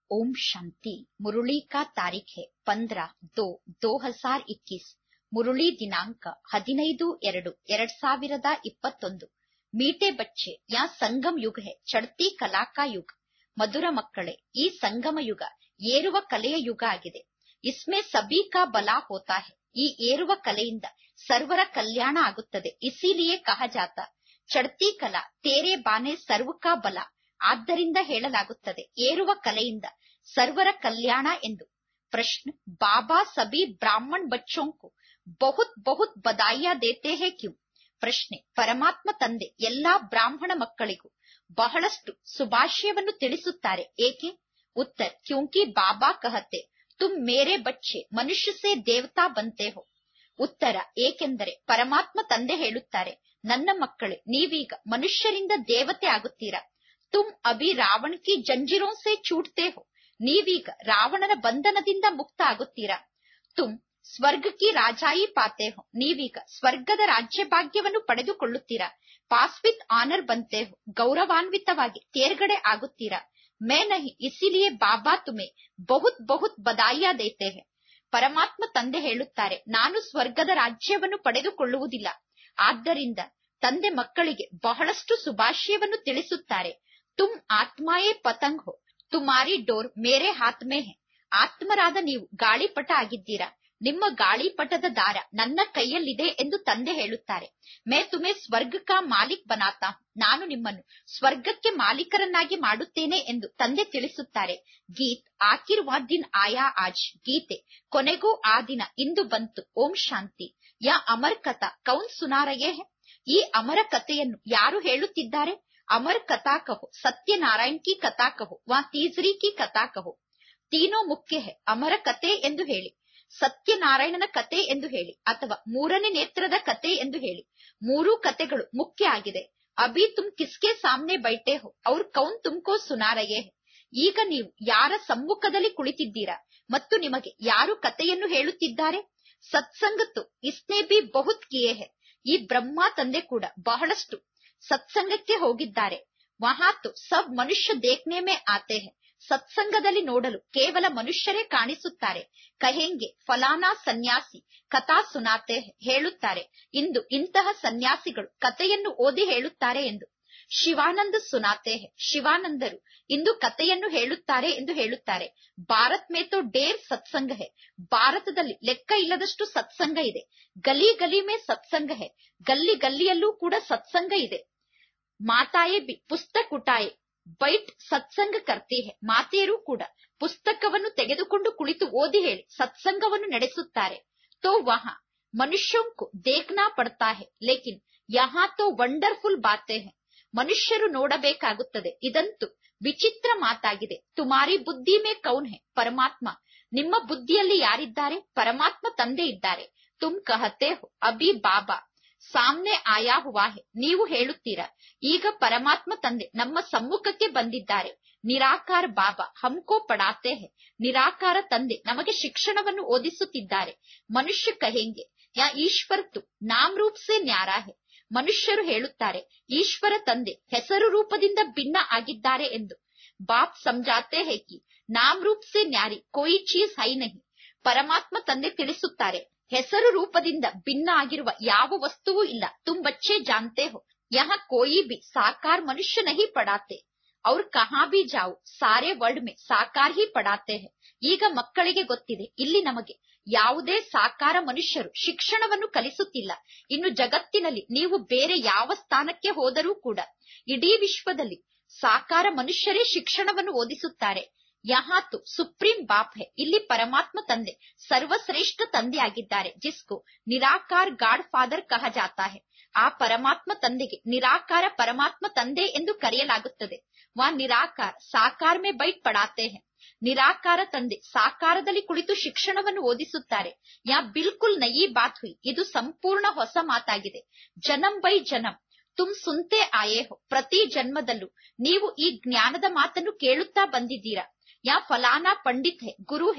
ओम शांति मुरली का तारीख है पंद्रह दो दो हजार इक्कीस ಮುರುಳಿ ದಿನಾಂಕ ಹದಿನೈದು ಎರಡು ಎರಡ್ ಸಾವಿರದ ಇಪ್ಪತ್ತೊಂದು ಮೀಟೆ ಬಚ್ಚೆ ಯಾ ಸಂಗಮ್ ಯುಗ ಹೆ ಚಡ್ತಿ ಕಲಾಕಾ ಯುಗ ಮಧುರ ಮಕ್ಕಳೇ ಈ ಸಂಗಮ ಯುಗ ಏರುವ ಕಲೆಯ ಯುಗ ಆಗಿದೆ ಇಸ್ಮೆ ಸಬಿ ಕಾ ಬಲ ಹೋತಾ ಹೆ ಈ ಏರುವ ಕಲೆಯಿಂದ ಸರ್ವರ ಕಲ್ಯಾಣ ಆಗುತ್ತದೆ ಇಸಿಲಿಯೇ ಕಹ ಜಾತ ಚಡ್ತಿ ಕಲಾ ತೇರೆ ಬಾನೆ ಸರ್ವ ಕಾ ಬಲ ಆದ್ದರಿಂದ ಹೇಳಲಾಗುತ್ತದೆ ಏರುವ ಕಲೆಯಿಂದ ಸರ್ವರ ಕಲ್ಯಾಣ ಎಂದು ಪ್ರಶ್ನೆ ಬಾಬಾ ಸಬಿ ಬ್ರಾಹ್ಮಣ್ ಬಚ್ಚೋಂಕು ಬಹುತ್ ಬಹುತ್ ಬದಾಯಿಯಾ ದೇತೆ ಹೇ ಕ್ಯೂ ಪ್ರಶ್ನೆ ಪರಮಾತ್ಮ ತಂದೆ ಎಲ್ಲಾ ಬ್ರಾಹ್ಮಣ ಮಕ್ಕಳಿಗೂ ಬಹಳಷ್ಟು ಶುಭಾಶಯವನ್ನು ತಿಳಿಸುತ್ತಾರೆ ಏಕೆ ಉತ್ತರ ಕ್ಯೂಂಕಿ ಬಾಬಾ ಕಹತೆ ತುಮ್ ಮೇರೆ ಬಚ್ಚೆ ಮನುಷ್ಯ ಸೇ ದೇವತಾ ಬಂತೆ ಹೋ ಉತ್ತರ ಏಕೆಂದರೆ ಪರಮಾತ್ಮ ತಂದೆ ಹೇಳುತ್ತಾರೆ ನನ್ನ ಮಕ್ಕಳೇ ನೀವೀಗ ಮನುಷ್ಯರಿಂದ ದೇವತೆ ಆಗುತ್ತೀರಾ ತುಮ್ ಅಭಿ ರಾವಣ್ ಕಿ ಜಂಜಿರೋ ಸೇ ಚೂಟ್ತೆ ಹೋ ನೀವೀಗ ರಾವಣನ ಬಂಧನದಿಂದ ಮುಕ್ತ ಆಗುತ್ತೀರಾ ತುಮ್ ಸ್ವರ್ಗ ಕಿ ರಾಜಾಯಿ ಪಾತೆ ಹೋ ನೀವೀಗ ಸ್ವರ್ಗದ ರಾಜ್ಯ ಭಾಗ್ಯವನ್ನು ಪಡೆದುಕೊಳ್ಳುತ್ತೀರಾ ಪಾಸ್ ವಿತ್ ಆನರ್ ಬಂತೆ ಹೋ ಗೌರವಾನ್ವಿತವಾಗಿ ತೇರ್ಗಡೆ ಆಗುತ್ತೀರಾ ಮೇ ನಹಿ ಇಸಿಲಿಯೇ ಬಾಬಾ ತುಮೆ ಬಹುತ್ ಬಹುತ್ ಬದಾಯಿಯಾ ದೇತೆ ಹೇ ಪರಮಾತ್ಮ ತಂದೆ ಹೇಳುತ್ತಾರೆ ನಾನು ಸ್ವರ್ಗದ ರಾಜ್ಯವನ್ನು ಪಡೆದುಕೊಳ್ಳುವುದಿಲ್ಲ ಆದ್ದರಿಂದ ತಂದೆ ಮಕ್ಕಳಿಗೆ ಬಹಳಷ್ಟು ಶುಭಾಶಯವನ್ನು ತಿಳಿಸುತ್ತಾರೆ ತುಮ್ ಆತ್ಮಾಯೇ ಪತಂಗ್ ಹೋ ತುಮಾರಿ ಡೋರ್ ಮೇರೆ ಹಾತ್ ಮೇ ಹೇ ಆತ್ಮರಾದ ನೀವು ಗಾಳಿಪಟ ಆಗಿದ್ದೀರಾ ನಿಮ್ಮ ಗಾಳಿಪಟದ ದಾರ ನನ್ನ ಕೈಯಲ್ಲಿದೆ ಎಂದು ತಂದೆ ಹೇಳುತ್ತಾರೆ ಮೇ ತುಮೆ ಸ್ವರ್ಗ ಕಾ ಮಾಲಿಕ್ ಬನಾತಾ ನಾನು ನಿಮ್ಮನ್ನು ಸ್ವರ್ಗಕ್ಕೆ ಮಾಲೀಕರನ್ನಾಗಿ ಮಾಡುತ್ತೇನೆ ಎಂದು ತಂದೆ ತಿಳಿಸುತ್ತಾರೆ ಗೀತ್ ಆಕಿರುವ ದಿನ್ ಆಯಾ ಆಜ್ ಗೀತೆ ಕೊನೆಗೂ ಆ ದಿನ ಇಂದು ಬಂತು ಓಂ ಶಾಂತಿ ಯಾ ಅಮರ್ ಕಥಾ ಕೌನ್ ಸುನಾರಯೇ ಈ ಅಮರ ಕಥೆಯನ್ನು ಯಾರು ಹೇಳುತ್ತಿದ್ದಾರೆ ಅಮರ್ ಕಥಾ ಕಹೋ ಸತ್ಯನಾರಾಯಣ್ ಕಿ ಕಥಾ ಕಹೋ ವಾ ತೀಸರಿ ಕಿ ಕಥಾ ಕಹೋ ತೀನೋ ಮುಖ್ಯ ಹೇ ಅಮರ ಕತೆ ಎಂದು ಹೇಳಿ ಸತ್ಯನಾರಾಯಣನ ಕತೆ ಎಂದು ಹೇಳಿ ಅಥವಾ ಮೂರನೇ ನೇತ್ರದ ಕತೆ ಎಂದು ಹೇಳಿ ಮೂರೂ ಕತೆಗಳು ಮುಖ್ಯ ಆಗಿದೆ ಅಭಿ ತುಮ್ ಕಿಸ್ಕೆ ಸಾಮ್ನೆ ಬೈಟೆ ಹೋ ಅವ್ರ ಕೌನ್ ತುಮ್ಕೋ ಸುನಾರಯೇ ಈಗ ನೀವು ಯಾರ ಸಮ್ಮುಖದಲ್ಲಿ ಕುಳಿತಿದ್ದೀರಾ ಮತ್ತು ನಿಮಗೆ ಯಾರು ಕತೆಯನ್ನು ಹೇಳುತ್ತಿದ್ದಾರೆ ಸತ್ಸಂಗತ್ತು ಇಸ್ನೇ ಬಿ ಬಹುತ್ ಕಿಯೇ ಹೇ ಈ ಬ್ರಹ್ಮ ತಂದೆ ಕೂಡ ಬಹಳಷ್ಟು ಸತ್ಸಂಗಕ್ಕೆ ಹೋಗಿದ್ದಾರೆ ವಹಾತು ಸಬ್ ಮನುಷ್ಯ ದೇಖ್ನೆ ಮೇ ಆತೆ ಹೇ ಸತ್ಸಂಗದಲ್ಲಿ ನೋಡಲು ಕೇವಲ ಮನುಷ್ಯರೇ ಕಾಣಿಸುತ್ತಾರೆ ಕಹೆಂಗೆ ಫಲಾನಾ ಸನ್ಯಾಸಿ ಕಥಾ ಸುನಾತೆ ಹೇಳುತ್ತಾರೆ ಇಂದು ಇಂತಹ ಸನ್ಯಾಸಿಗಳು ಕಥೆಯನ್ನು ಓದಿ ಹೇಳುತ್ತಾರೆ ಎಂದು ಶಿವಾನಂದ ಸುನಾತೆ ಶಿವಾನಂದರು ಇಂದು ಕಥೆಯನ್ನು ಹೇಳುತ್ತಾರೆ ಎಂದು ಹೇಳುತ್ತಾರೆ ಭಾರತ್ ಮೇ ತೋ ಡೇರ್ ಸತ್ಸಂಗ ಹೇ ಭಾರತದಲ್ಲಿ ಲೆಕ್ಕ ಇಲ್ಲದಷ್ಟು ಸತ್ಸಂಗ ಇದೆ ಗಲಿ ಗಲಿ ಮೇ ಸತ್ಸಂಗ ಹೇ ಗಲ್ಲಿ ಗಲ್ಲಿಯಲ್ಲೂ ಕೂಡ ಸತ್ಸಂಗ ಇದೆ ಮಾತಾಯೇ ಬಿ ಪುಸ್ತಕ ಉಟಾಯೆ ಬೈಟ್ ಸತ್ಸಂಗ ಕರ್ತಿ ಹೇ ಮಾತೆಯರು ಕೂಡ ಪುಸ್ತಕವನ್ನು ತೆಗೆದುಕೊಂಡು ಕುಳಿತು ಓದಿ ಹೇಳಿ ಸತ್ಸಂಗವನ್ನು ನಡೆಸುತ್ತಾರೆ ತೋ ವಹ ಮನುಷ್ಯಂಕು ದೇಖ್ನಾ ಪಡ್ತಾ ಹೇ ಲೇಕಿನ್ ಯಹಾ ತೋ ವಂಡರ್ಫುಲ್ ಬಾತೆ ಹೇ ಮನುಷ್ಯರು ನೋಡಬೇಕಾಗುತ್ತದೆ ಇದಂತೂ ವಿಚಿತ್ರ ಮಾತಾಗಿದೆ ತುಮಾರಿ ಬುದ್ಧಿ ಮೇ ಕೌನ್ ಹೇ ಪರಮಾತ್ಮ ನಿಮ್ಮ ಬುದ್ಧಿಯಲ್ಲಿ ಯಾರಿದ್ದಾರೆ ಪರಮಾತ್ಮ ತಂದೆ ಇದ್ದಾರೆ ತುಮ್ ಕಹತೆ ಹೋ ಅಭಿ ಬಾಬಾ ಸಾಮ್ನೆ ಆಯಾ ಹುವಾ ಹೇ ನೀವು ಹೇಳುತ್ತೀರಾ ಈಗ ಪರಮಾತ್ಮ ತಂದೆ ನಮ್ಮ ಸಮ್ಮುಖಕ್ಕೆ ಬಂದಿದ್ದಾರೆ ನಿರಾಕಾರ ಬಾಬಾ ಹಮ್ಕೋ ಪಡಾತೆ ಹೇ ನಿರಾಕಾರ ತಂದೆ ನಮಗೆ ಶಿಕ್ಷಣವನ್ನು ಓದಿಸುತ್ತಿದ್ದಾರೆ ಮನುಷ್ಯ ಕಹೆಂಗೆ ಯಾ ಈಶ್ವರ್ ತು ನಾಮ್ ರೂಪ್ ಸೆ ನ್ಯಾರಾ ಹೇ ಮನುಷ್ಯರು ಹೇಳುತ್ತಾರೆ ಈಶ್ವರ ತಂದೆ ಹೆಸರು ರೂಪದಿಂದ ಭಿನ್ನ ಆಗಿದ್ದಾರೆ ಎಂದು ಬಾಪ್ ಸಮಜಾತೆ ಹೇ ಕಿ ನಾಮ್ ರೂಪ್ ಸೆ ನ್ಯಾರಿ ಕೋಯಿ ಚೀಸ್ ಹೈ ನಹಿ ಪರಮಾತ್ಮ ತಂದೆ ತಿಳಿಸುತ್ತಾರೆ ಹೆಸರು ರೂಪದಿಂದ ಭಿನ್ನ ಆಗಿರುವ ಯಾವ ವಸ್ತುವೂ ಇಲ್ಲ ತುಮ್ ಬಚ್ಚೆ ಜಾನ್ತೆ ಹೋ ಯಹ ಕೋಯಿ ಬಿ ಸಾಕಾರ ಮನುಷ್ಯ ನಹಿ ಪಡಾತೆ ಅವ್ರ ಕಹಾ ಬಿ ಜಾವು ಸಾರೆ ವರ್ಲ್ಡ್ ಮೇ ಸಾಕಾರ ಹಿ ಪಡಾತೆ ಹೇ ಈಗ ಮಕ್ಕಳಿಗೆ ಗೊತ್ತಿದೆ ಇಲ್ಲಿ ನಮಗೆ ಯಾವುದೇ ಸಾಕಾರ ಮನುಷ್ಯರು ಶಿಕ್ಷಣವನ್ನು ಕಲಿಸುತ್ತಿಲ್ಲ ಇನ್ನು ಜಗತ್ತಿನಲ್ಲಿ ನೀವು ಬೇರೆ ಯಾವ ಸ್ಥಾನಕ್ಕೆ ಹೋದರೂ ಕೂಡ ಇಡೀ ವಿಶ್ವದಲ್ಲಿ ಸಾಕಾರ ಮನುಷ್ಯರೇ ಶಿಕ್ಷಣವನ್ನು ಓದಿಸುತ್ತಾರೆ ಯಹಾತು ಸುಪ್ರೀಂ ಬಾಪ್ ಹೇ ಇಲ್ಲಿ ಪರಮಾತ್ಮ ತಂದೆ ಸರ್ವಶ್ರೇಷ್ಠ ತಂದೆ ಆಗಿದ್ದಾರೆ ಜಿಸ್ಕು ನಿರಾಕಾರ ಗಾಡ್ ಫಾದರ್ ಕಹ ಜಾತಾ ಹೇ ಆ ಪರಮಾತ್ಮ ತಂದೆಗೆ ನಿರಾಕಾರ ಪರಮಾತ್ಮ ತಂದೆ ಎಂದು ಕರೆಯಲಾಗುತ್ತದೆ ವಾ ನಿರಾಕಾರ ಸಾಕಾರ ಮೇ ಬೈಟ್ ಪಡಾತೆ ಹೇ ನಿರಾಕಾರ ತಂದೆ ಸಾಕಾರದಲ್ಲಿ ಕುಳಿತು ಶಿಕ್ಷಣವನ್ನು ಓದಿಸುತ್ತಾರೆ ಯಾ ಬಿಲ್ಕುಲ್ ನಯಿ ಬಾತ್ ಹುಯಿ ಇದು ಸಂಪೂರ್ಣ ಹೊಸ ಮಾತಾಗಿದೆ ಜನಂ ಬೈ ಜನಂ ತುಮ್ ಸುಂತೆ ಆಯೇ ಹೋ ಪ್ರತಿ ಜನ್ಮದಲ್ಲೂ ನೀವು ಈ ಜ್ಞಾನದ ಮಾತನ್ನು ಕೇಳುತ್ತಾ ಬಂದಿದ್ದೀರಾ ಯಾ ಫಲಾನಾ ಪಂಡಿತ್ ಹೇ ಗುರು ಹೇ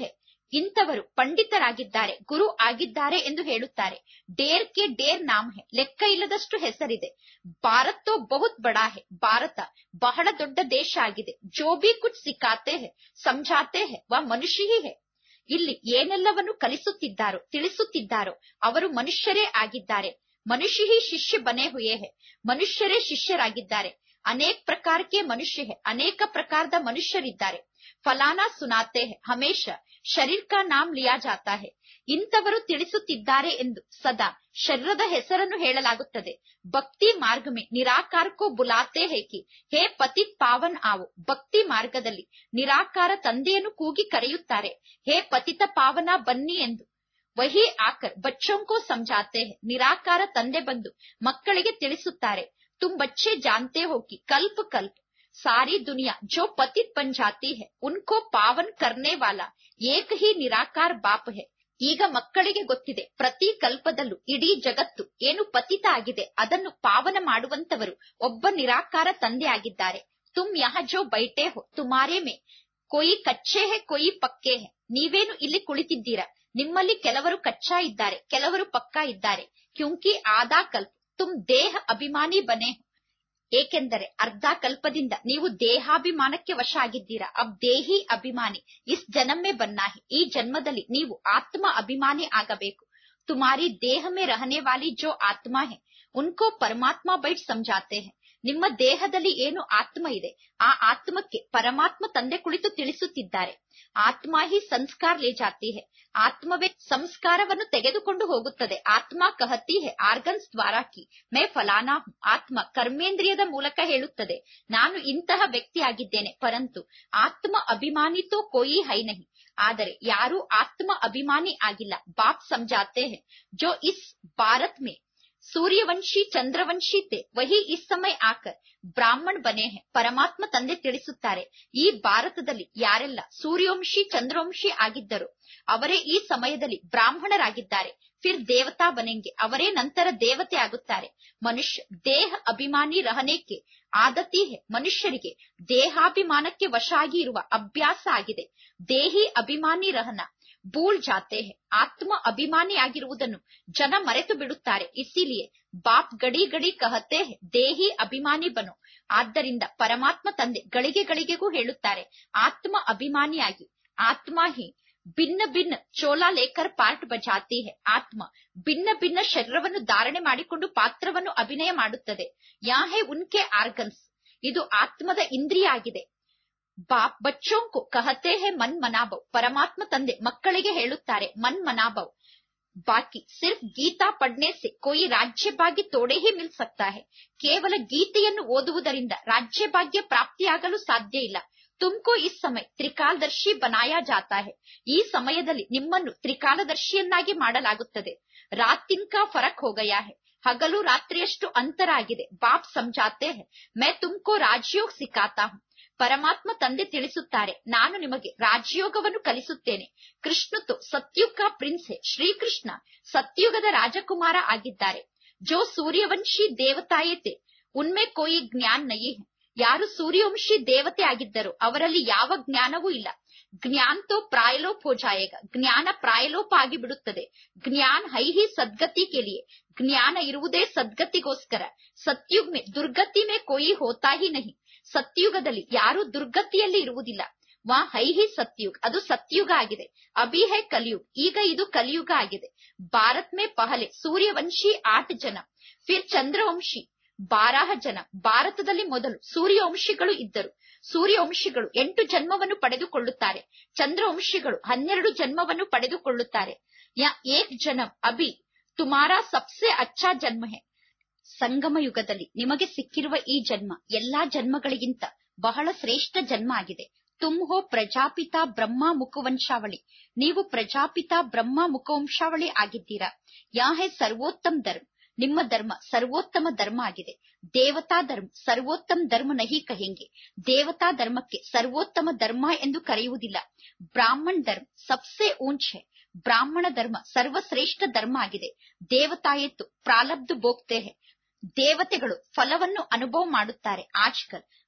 ಇಂಥವರು ಪಂಡಿತರಾಗಿದ್ದಾರೆ ಗುರು ಆಗಿದ್ದಾರೆ ಎಂದು ಹೇಳುತ್ತಾರೆ ಡೇರ್ ಕೆ ಡೇರ್ ನಾಮ್ ಹೆ ಲೆಕ್ಕ ಇಲ್ಲದಷ್ಟು ಹೆಸರಿದೆ ಭಾರತೋ ಬಹುತ್ ಬಡಾ ಹೆ ಭಾರತ ಬಹಳ ದೊಡ್ಡ ದೇಶ ಆಗಿದೆ ಜೋ ಬಿ ಕುಚ್ ಸಿಕ್ಕಾತೆ ಹೆ ಸಮझाते ಹೆ ವ ಮನುಷ್ಯ ಹಿ ಹೆ ಇಲ್ಲಿ ಏನೆಲ್ಲವನ್ನು ಕಲಿಸುತ್ತಿದ್ದಾರೋ ತಿಳಿಸುತ್ತಿದ್ದಾರೋ ಅವರು ಮನುಷ್ಯರೇ ಆಗಿದ್ದಾರೆ ಮನುಷ್ಯ ಹಿ ಶಿಷ್ಯ ಬನೆ ಹುಯೇ ಹೆ ಮನುಷ್ಯರೇ ಶಿಷ್ಯರಾಗಿದ್ದಾರೆ ಅನೇಕ ಪ್ರಕಾರಕ್ಕೆ ಮನುಷ್ಯ ಹೆ ಅನೇಕ ಪ್ರಕಾರದ ಮನುಷ್ಯರಿದ್ದಾರೆ ಫಲಾನಾ ಸುನಾತೆ ಹೆ ಹಮೇಶ ಶರೀರ್ ಕಾ ನಾಮ್ ಲಿಯಾ ಜಾತಾ ಹೆ ಇಂಥವರು ತಿಳಿಸುತ್ತಿದ್ದಾರೆ ಎಂದು ಸದಾ ಶರೀರದ ಹೆಸರನ್ನು ಹೇಳಲಾಗುತ್ತದೆ ಭಕ್ತಿ ಮಾರ್ಗ ಮೇ ನಿರಾಕಾರಕ್ಕೂ ಬುಲಾತೆ ಹೇ ಕಿ ಹೇ ಪತಿತ್ ಪಾವನ್ ಆವು ಭಕ್ತಿ ಮಾರ್ಗದಲ್ಲಿ ನಿರಾಕಾರ ತಂದೆಯನ್ನು ಕೂಗಿ ಕರೆಯುತ್ತಾರೆ ಹೇ ಪತಿತ ಪಾವನ ಬನ್ನಿ ಎಂದು ವಹಿ ಆಕರ್ ಬಚ್ಚೋಂಕೋ ಸಮझाते ಹೇ ನಿರಾಕಾರ ತಂದೆ ಬಂದು ಮಕ್ಕಳಿಗೆ ತಿಳಿಸುತ್ತಾರೆ ತುಮ್ ಬಚ್ಚೆ ಜಾನ್ತೆ ಹೋಗಿ ಕಲ್ಪ ಕಲ್ಪ सारी दुनिया जो पतित बन जाती है उनको पावन करने वाला ಏಕ ಹಿ ನಿರಾಕಾರ ಬಾಪ್ ಹೆ ಈಗ ಮಕ್ಕಳಿಗೆ ಗೊತ್ತಿದೆ ಪ್ರತಿ ಕಲ್ಪದಲ್ಲೂ ಇಡೀ ಜಗತ್ತು ಏನು ಪತಿತ ಆಗಿದೆ ಅದನ್ನು ಪಾವನ ಮಾಡುವಂತವರು ಒಬ್ಬ ನಿರಾಕಾರ ತಂದೆ ಆಗಿದ್ದಾರೆ ತುಮ್ ಯಹ ಜೋ ಬೈಟೆ ಹೋ ತುಮಾರೇ ಮೇ ಕೊಯಿ ಕಚ್ಚೆ ಹೆ ಕೊಯಿ ಪಕ್ಕೆ ಹೆ ನೀವೇನು ಇಲ್ಲಿ ಕುಳಿತಿದ್ದೀರಾ ನಿಮ್ಮಲ್ಲಿ ಕೆಲವರು ಕಚ್ಚಾ ಇದ್ದಾರೆ ಕೆಲವರು ಪಕ್ಕಾ ಇದ್ದಾರೆ ಕ್ಯೂಂಕಿ ಆದಾ ಕಲ್ಪ ತುಮ್ ದೇಹ ಅಭಿಮಾನಿ ಬನೆ ಹೋ ಏಕೆಂದರೆ ಅರ್ಧ ಕಲ್ಪದಿಂದ ನೀವು ದೇಹಾಭಿಮಾನಕ್ಕೆ ವಶ ಆಗಿದ್ದೀರಾ ಅಬ್ ದೇಹಿ ಅಭಿಮಾನಿ ಇಸ್ ಜನ್ಮೆ ಬನ್ನಾಹಿ ಈ ಜನ್ಮದಲ್ಲಿ ನೀವು ಆತ್ಮ ಅಭಿಮಾನಿ ಆಗಬೇಕು ತುಮಾರಿ ದೇಹ ಮೇ ರಹನೆ ವಾಲಿ ಜೋ ಆತ್ಮ ಹೆ ಉನ್ಕೋ ಪರಮಾತ್ಮ ಬೈಟ್ ಸಮझाते ಹೆ ನಿಮ್ಮ ದೇಹದಲ್ಲಿ ಏನು ಆತ್ಮ ಇದೆ ಆ ಆತ್ಮಕ್ಕೆ ಪರಮಾತ್ಮ ತಂದೆ ಕುಳಿತು ತಿಳಿಸುತ್ತಿದ್ದಾರೆ ಆತ್ಮ ಹಿ ಸಂಸ್ಕಾರ ಲೇ ಜಾತಿ ಹೆ ಆತ್ಮವೇ ಸಂಸ್ಕಾರವನ್ನು ತೆಗೆದುಕೊಂಡು ಹೋಗುತ್ತದೆ ಆತ್ಮ ಕಹತಿ ಹೆ ಆರ್ಗನ್ಸ್ ದ್ವಾರ ಕಿ ಮೇ ಫಲಾನಾ ಹೂಂ ಆತ್ಮ ಕರ್ಮೇಂದ್ರಿಯದ ಮೂಲಕ ಹೇಳುತ್ತದೆ ನಾನು ಇಂತಹ ವ್ಯಕ್ತಿ ಆಗಿದ್ದೇನೆ ಪರಂತು ಆತ್ಮ ಅಭಿಮಾನಿ ತೋ ಕೋಯಿ ಹೈ ನಹಿ ಆದರೆ ಯಾರೂ ಆತ್ಮ ಅಭಿಮಾನಿ ಆಗಿಲ್ಲ ಬಾಪ್ ಸಮझाते ಹೆ ಜೋ ಇಸ್ ಭಾರತ್ ಮೇ ಸೂರ್ಯವಂಶಿ ಚಂದ್ರವಂಶಿ ತೇ ವಹಿ ಇಸ್ ಸಮಯ ಆಕರ್ ಬ್ರಾಹ್ಮಣ್ ಬನೆ ಹೆ ಪರಮಾತ್ಮ ತಂದೆ ತಿಳಿಸುತ್ತಾರೆ ಈ ಭಾರತದಲ್ಲಿ ಯಾರೆಲ್ಲ ಸೂರ್ಯವಂಶಿ ಚಂದ್ರವಂಶಿ ಆಗಿದ್ದರು ಅವರೇ ಈ ಸಮಯದಲ್ಲಿ ಬ್ರಾಹ್ಮಣರಾಗಿದ್ದಾರೆ ಫಿರ್ ದೇವತಾ ಬನೆಂಗೆ ಅವರೇ ನಂತರ ದೇವತೆ ಆಗುತ್ತಾರೆ ಮನುಷ್ಯ ದೇಹ ಅಭಿಮಾನಿ ರಹನೇಕೆ ಆದತಿ ಹೆ ಮನುಷ್ಯರಿಗೆ ದೇಹಾಭಿಮಾನಕ್ಕೆ ವಶ ಆಗಿ ಇರುವ ಅಭ್ಯಾಸ ಆಗಿದೆ ದೇಹಿ ಅಭಿಮಾನಿ ರಹನ ಭೂಲ್ ಜಾತೆ ಹೆ ಆತ್ಮ ಅಭಿಮಾನಿ ಆಗಿರುವುದನ್ನು ಜನ ಮರೆತು ಬಿಡುತ್ತಾರೆ ಇಸಿಲಿಯೇ ಬಾಪ್ ಗಡಿ ಗಡಿ ಕಹತೆ ಹೆ ದೇಹಿ ಅಭಿಮಾನಿ ಬನು ಆದ್ದರಿಂದ ಪರಮಾತ್ಮ ತಂದೆ ಗಳಿಗೆ ಗಳಿಗೆಗೂ ಹೇಳುತ್ತಾರೆ ಆತ್ಮ ಅಭಿಮಾನಿಯಾಗಿ ಆತ್ಮ ಹಿ ಭಿನ್ನ ಭಿನ್ನ ಚೋಲಾ ಲೇಕರ್ ಪಾರ್ಟ್ ಬಜಾತಿ ಹೆ ಆತ್ಮ ಭಿನ್ನ ಭಿನ್ನ ಶರೀರವನ್ನು ಧಾರಣೆ ಮಾಡಿಕೊಂಡು ಪಾತ್ರವನ್ನು ಅಭಿನಯ ಮಾಡುತ್ತದೆ ಯಾ ಹೇ ಉನ್ಕೆ ಆರ್ಗನ್ಸ್ ಇದು ಆತ್ಮದ ಇಂದ್ರಿಯ ಆಗಿದೆ ಬಾಪ್ ಬಚ್ಚೋಂಕು ಕಹತೆ ಹೇ ಮನ್ ಮನಾಭವ್ ಪರಮಾತ್ಮ ತಂದೆ ಮಕ್ಕಳಿಗೆ ಹೇಳುತ್ತಾರೆ ಮನ್ ಮನಾಭವ್ ಬಾಕಿ ಸಿರ್ಫ್ ಗೀತಾ ಪಡ್ನೆ ಸೆ ಕೋಯಿ ರಾಜ್ಯ ಭಾಗ್ಯ ತೋಡೆ ಹಿ ಮಿಲ್ ಸಕ್ತಾ ಹೆ ಕೇವಲ ಗೀತೆಯನ್ನು ಓದುವುದರಿಂದ ರಾಜ್ಯ ಭಾಗ್ಯ ಪ್ರಾಪ್ತಿಯಾಗಲು ಸಾಧ್ಯ ಇಲ್ಲ ತುಮ್ಕೋ ಈ ಸಮಯ ತ್ರಿಕಾಲದರ್ಶಿ ಬನಾಯಾ ಜಾತಾ ಹೆ ಈ ಸಮಯದಲ್ಲಿ ನಿಮ್ಮನ್ನು ತ್ರಿಕಾಲದರ್ಶಿಯನ್ನಾಗಿ ಮಾಡಲಾಗುತ್ತದೆ ರಾತಿನ್ಕಾ ಫರಕ್ ಹೋಗಯಾ ಹೆ ಹಗಲು ರಾತ್ರಿಯಷ್ಟು ಅಂತರ ಆಗಿದೆ ಬಾಪ್ ಸಮझाते ಹೆ ಮೈ ತುಮ್ಕೋ ರಾಜಯೋಗ್ ಸಿಕ್ಕಾತಾ ಹೂಂ ಪರಮಾತ್ಮ ತಂದೆ ತಿಳಿಸುತ್ತಾರೆ ನಾನು ನಿಮಗೆ ರಾಜಯೋಗವನ್ನು ಕಲಿಸುತ್ತೇನೆ ಕೃಷ್ಣತು ಸತ್ಯುಗ ಪ್ರಿನ್ಸ್ ಹೆ ಶ್ರೀಕೃಷ್ಣ ಸತ್ಯುಗದ ರಾಜಕುಮಾರ ಆಗಿದ್ದಾರೆ ಜೋ ಸೂರ್ಯವಂಶಿ ದೇವತಾಯತೆ ಉನ್ಮೆ ಕೋಯಿ ಜ್ಞಾನ್ ನಯಿ ಹೆ ಯಾರು ಸೂರ್ಯವಂಶಿ ದೇವತೆ ಆಗಿದ್ದರು ಅವರಲ್ಲಿ ಯಾವ ಜ್ಞಾನವೂ ಇಲ್ಲ ಜ್ಞಾನ್ ತೋ ಪ್ರಾಯಲೋಪ್ ಹೋ ಜಾಯೇಗ ಜ್ಞಾನ ಪ್ರಾಯಲೋಪ ಆಗಿ ಬಿಡುತ್ತದೆ ಜ್ಞಾನ್ ಹೈ ಹಿ ಸದ್ಗತಿ ಕೆಲಿಯೆ ಜ್ಞಾನ ಇರುವುದೇ ಸದ್ಗತಿಗೋಸ್ಕರ ಸತ್ಯುಗ್ ಮೇ ದುರ್ಗತಿ ಮೇ ಕೋಯಿ ಹೋತಾ ಹಿ ನಹಿ ಸತ್ಯುಗದಲ್ಲಿ ಯಾರೂ ದುರ್ಗತಿಯಲ್ಲಿ ಇರುವುದಿಲ್ಲ ವಾ ಹೈ ಹಿ ಸತ್ಯುಗ್ ಅದು ಸತ್ಯುಗ ಆಗಿದೆ ಅಭಿ ಹೈ ಕಲಿಯುಗ್ ಈಗ ಇದು ಕಲಿಯುಗ ಆಗಿದೆ ಭಾರತ್ ಮೇ ಪಹಲೆ ಸೂರ್ಯವಂಶಿ ಆಟ್ ಜನ ಫಿರ್ ಚಂದ್ರವಂಶಿ ಬಾರಾಹ ಜನ ಭಾರತದಲ್ಲಿ ಮೊದಲು ಸೂರ್ಯವಂಶಿಗಳು ಇದ್ದರು ಸೂರ್ಯವಂಶಿಗಳು ಎಂಟು ಜನ್ಮವನ್ನು ಪಡೆದುಕೊಳ್ಳುತ್ತಾರೆ ಚಂದ್ರವಂಶಿಗಳು ಹನ್ನೆರಡು ಜನ್ಮವನ್ನು ಪಡೆದುಕೊಳ್ಳುತ್ತಾರೆ ಯಾ ಏಕ್ ಜನಂ ಅಭಿ ತುಮಾರಾ ಸಬ್ಸೆ ಅಚ್ಚಾ ಜನ್ಮ ಹೆ ಸಂಗಮ ಯುಗದಲ್ಲಿ ನಿಮಗೆ ಸಿಕ್ಕಿರುವ ಈ ಜನ್ಮ ಎಲ್ಲಾ ಜನ್ಮಗಳಿಗಿಂತ ಬಹಳ ಶ್ರೇಷ್ಠ ಜನ್ಮ ಆಗಿದೆ ತುಮ್ ಹೋ ಪ್ರಜಾಪಿತ ಬ್ರಹ್ಮ ಮುಖವಂಶಾವಳಿ ನೀವು ಪ್ರಜಾಪಿತ ಬ್ರಹ್ಮ ಮುಖವಂಶಾವಳಿ ಆಗಿದ್ದೀರಾ ಯಾ ಹೇ ಸರ್ವೋತ್ತಮ್ ಧರ್ಮ ನಿಮ್ಮ ಧರ್ಮ ಸರ್ವೋತ್ತಮ ಧರ್ಮ ಆಗಿದೆ ದೇವತಾ ಧರ್ಮ ಸರ್ವೋತ್ತಮ ಧರ್ಮ ನಹಿ ಕಹೆಂಗೆ ದೇವತಾ ಧರ್ಮಕ್ಕೆ ಸರ್ವೋತ್ತಮ ಧರ್ಮ ಎಂದು ಕರೆಯುವುದಿಲ್ಲ ಬ್ರಾಹ್ಮಣ್ ಧರ್ಮ ಸಬ್ಸೆ ಊಂಚ್ ಹೆ ಬ್ರಾಹ್ಮಣ ಧರ್ಮ ಸರ್ವಶ್ರೇಷ್ಠ ಧರ್ಮ ಆಗಿದೆ ದೇವತಾಯತ್ತು ಪ್ರಾಲಬ್ಧ ಭೋಗ್ತೆ ಹೆ ದೇವತೆಗಳು ಫಲವನ್ನು ಅನುಭವ ಮಾಡುತ್ತಾರೆ ಆಜ್ಕಲ್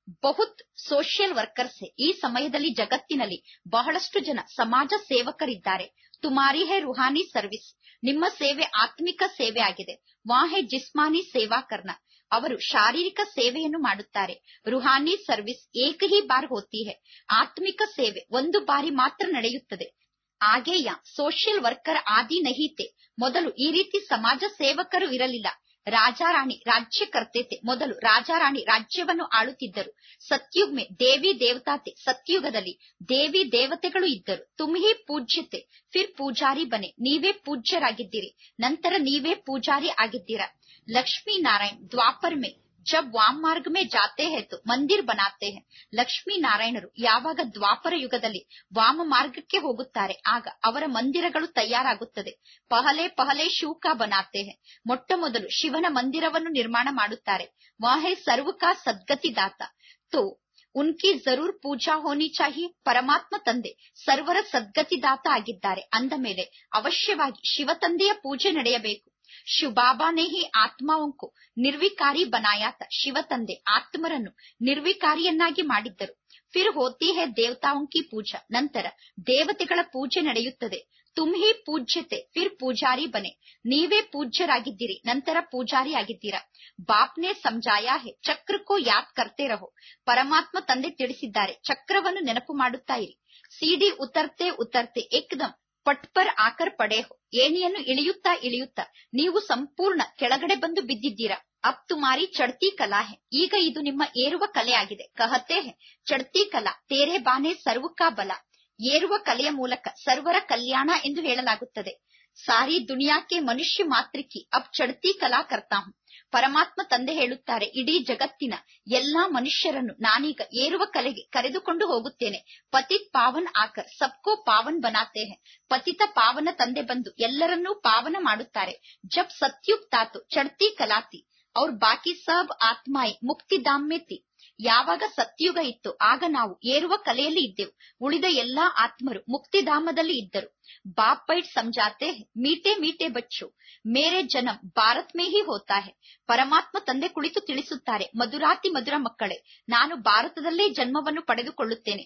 ಬಹುತ್ ಸೋಷಿಯಲ್ ವರ್ಕರ್ಸ್ ಹೇ ಈ ಸಮಯದಲ್ಲಿ ಜಗತ್ತಿನಲ್ಲಿ ಬಹಳಷ್ಟು ಜನ ಸಮಾಜ ಸೇವಕರಿದ್ದಾರೆ ತುಮಾರಿ ಹೇ ರುಹಾನಿ ಸರ್ವಿಸ್ ನಿಮ್ಮ ಸೇವೆ ಆತ್ಮಿಕ ಸೇವೆ ಆಗಿದೆ ವಾಹೆ ಜಿಸ್ಮಾನಿ ಸೇವಾ ಕರ್ನ ಅವರು ಶಾರೀರಿಕ ಸೇವೆಯನ್ನು ಮಾಡುತ್ತಾರೆ ರುಹಾನಿ ಸರ್ವಿಸ್ ಏಕ ಹಿ ಬಾರ್ ಹೋತಿ ಹೇ ಆತ್ಮಿಕ ಸೇವೆ ಒಂದು ಬಾರಿ ಮಾತ್ರ ನಡೆಯುತ್ತದೆ ಆಗೇಯ ಸೋಷಿಯಲ್ ವರ್ಕರ್ ಆದಿ ನಹೀತೆ ಮೊದಲು ಈ ರೀತಿ ಸಮಾಜ ಸೇವಕರು ಇರಲಿಲ್ಲ ರಾಜಾರಾಣಿ ರಾಜ್ಯ ಕರ್ತೇತೆ ಮೊದಲು ರಾಜಾರಾಣಿ ರಾಜ್ಯವನ್ನು ಆಳುತ್ತಿದ್ದರು ಸತ್ಯುಗ್ ಮೇ ದೇವಿ ದೇವತಾತೆ ಸತ್ಯುಗದಲ್ಲಿ ದೇವಿ ದೇವತೆಗಳು ಇದ್ದರು ತುಮ್ಹಿ ಪೂಜ್ಯತೆ ಫಿರ್ ಪೂಜಾರಿ ಬನೆ ನೀವೇ ಪೂಜ್ಯರಾಗಿದ್ದೀರಿ ನಂತರ ನೀವೇ ಪೂಜಾರಿ ಆಗಿದ್ದೀರಾ ಲಕ್ಷ್ಮೀ ನಾರಾಯಣ್ ದ್ವಾಪರ್ ಮೇ ಜಬ್ ವಾಮ್ ಮಾರ್ಗ ಮೇ ಜಾತೆ ಹೇ ತೋ ಮಂದಿರ್ ಬನಾತೆ ಹೇ ಲಕ್ಷ್ಮೀ ನಾರಾಯಣರು ಯಾವಾಗ ದ್ವಾಪರ ಯುಗದಲ್ಲಿ ವಾಮ ಮಾರ್ಗಕ್ಕೆ ಹೋಗುತ್ತಾರೆ ಆಗ ಅವರ ಮಂದಿರಗಳು ತಯಾರಾಗುತ್ತದೆ ಪಹಲೆ ಪಹಲೆ ಶೂಕ ಬನಾತೆ ಹೇ ಮೊಟ್ಟ ಮೊದಲು ಶಿವನ ಮಂದಿರವನ್ನು ನಿರ್ಮಾಣ ಮಾಡುತ್ತಾರೆ ವಾಹೆ ಸರ್ವಕಾ ಸದ್ಗತಿ ದಾತ ತೋ ಉನ್ಕಿ ಜರೂರ್ ಪೂಜಾ ಹೋನಿ ಚಾಹಿ ಪರಮಾತ್ಮ ತಂದೆ ಸರ್ವರ ಸದ್ಗತಿದಾತ ಆಗಿದ್ದಾರೆ ಅಂದ ಮೇಲೆ ಅವಶ್ಯವಾಗಿ ಶಿವ ತಂದೆಯ ಪೂಜೆ ನಡೆಯಬೇಕು ಶಿವಬಾಬಾನೇ ಹಿ ಆತ್ಮಾವಂಕು ನಿರ್ವಿಕಾರಿ ಬನಾಯಾತ ಶಿವ ತಂದೆ ಆತ್ಮರನ್ನು ನಿರ್ವಿಕಾರಿಯನ್ನಾಗಿ ಮಾಡಿದ್ದರು ಫಿರ್ ಹೋತಿ ಹೇ ದೇವತಾओं की ಪೂಜಾ ನಂತರ ದೇವತೆಗಳ ಪೂಜೆ ನಡೆಯುತ್ತದೆ ತುಮ್ ಹಿ ಪೂಜ್ಯತೆ ಫಿರ್ ಪೂಜಾರಿ ಬನೆ ನೀವೇ ಪೂಜ್ಯರಾಗಿದ್ದೀರಿ ನಂತರ ಪೂಜಾರಿ ಆಗಿದ್ದೀರಾ ಬಾಪ್ನೆ ಸಮಜಾಯಾ ಹೇ ಚಕ್ರಕ್ಕೂ ಯಾದ್ ಕರ್ತೆ ರಹೋ ಪರಮಾತ್ಮ ತಂದೆ ತಿಳಿಸಿದ್ದಾರೆ ಚಕ್ರವನ್ನು ನೆನಪು ಮಾಡುತ್ತಾ ಇರಿ ಸಿಡಿ ಉತರ್ತೆ ಉತರ್ತೆ ಏಕ್ದಂ ಪಟ್ಪರ್ ಆಕರ್ ಪಡೆಹೋ ಏಣಿಯನ್ನು ಇಳಿಯುತ್ತಾ ಇಳಿಯುತ್ತಾ ನೀವು ಸಂಪೂರ್ಣ ಕೆಳಗಡೆ ಬಂದು ಬಿದ್ದಿದ್ದೀರಾ ಅಬ್ ತುಮಾರಿ ಚಡ್ತಿ ಕಲಾ ಹೇ ಈಗ ಇದು ನಿಮ್ಮ ಏರುವ ಕಲೆ ಆಗಿದೆ ಕಹತೆ ಹೇ ಚಡ್ತಿ ಕಲಾ ತೇರೆ ಬಾನೆ ಸರ್ವಕಾ ಬಲ ಏರುವ ಕಲೆಯ ಮೂಲಕ ಸರ್ವರ ಕಲ್ಯಾಣ ಎಂದು ಹೇಳಲಾಗುತ್ತದೆ ಸಾರಿ ದುನಿಯಾಕ್ಕೆ ಮನುಷ್ಯ ಮಾತ್ರಿಕಿ ಅಬ್ ಚಡ್ತಿ ಕಲಾ ಕರ್ತಾ ಹೂಂ ಪರಮಾತ್ಮ ತಂದೆ ಹೇಳುತ್ತಾರೆ ಇಡೀ ಜಗತ್ತಿನ ಎಲ್ಲಾ ಮನುಷ್ಯರನ್ನು ನಾನೀಗ ಏರುವ ಕಲೆಗೆ ಕರೆದುಕೊಂಡು ಹೋಗುತ್ತೇನೆ ಪತಿತ್ ಪಾವನ್ ಆಕರ್ ಸಬ್ಕೋ ಪಾವನ್ ಬನಾತೆ ಹೇ ಪತಿತ ಪಾವನ ತಂದೆ ಬಂದು ಎಲ್ಲರನ್ನೂ ಪಾವನ ಮಾಡುತ್ತಾರೆ ಜಬ್ ಸತ್ಯುಗ್ ತಾತು ಚಡ್ತಿ ಕಲಾತಿ ಅವ್ರ ಬಾಕಿ ಸಬ್ ಆತ್ಮಾಯಿ ಮುಕ್ತಿಧಾಮ್ ಮೇ ತಿ ಯಾವಾಗ ಸತ್ಯುಗ ಇತ್ತು ಆಗ ನಾವು ಏರುವ ಕಲೆಯಲ್ಲಿ ಇದ್ದೆವು ಉಳಿದ ಎಲ್ಲಾ ಆತ್ಮರು ಮುಕ್ತಿಧಾಮದಲ್ಲಿ ಇದ್ದರು ಬಾಪ್ ಬೈಟ್ ಸಮಜಾತೆ ಹೇ, ಮೀಟೆ ಮೀಟೆ ಬಚ್ಚು ಮೇರೆ ಜನಂ ಭಾರತ್ ಮೇ ಹಿ ಹೋತಾ ಹೇ ಪರಮಾತ್ಮ ತಂದೆ ಕುಳಿತು ತಿಳಿಸುತ್ತಾರೆ ಮಧುರಾತಿ ಮಧುರ ಮಕ್ಕಳೇ ನಾನು ಭಾರತದಲ್ಲೇ ಜನ್ಮವನ್ನು ಪಡೆದುಕೊಳ್ಳುತ್ತೇನೆ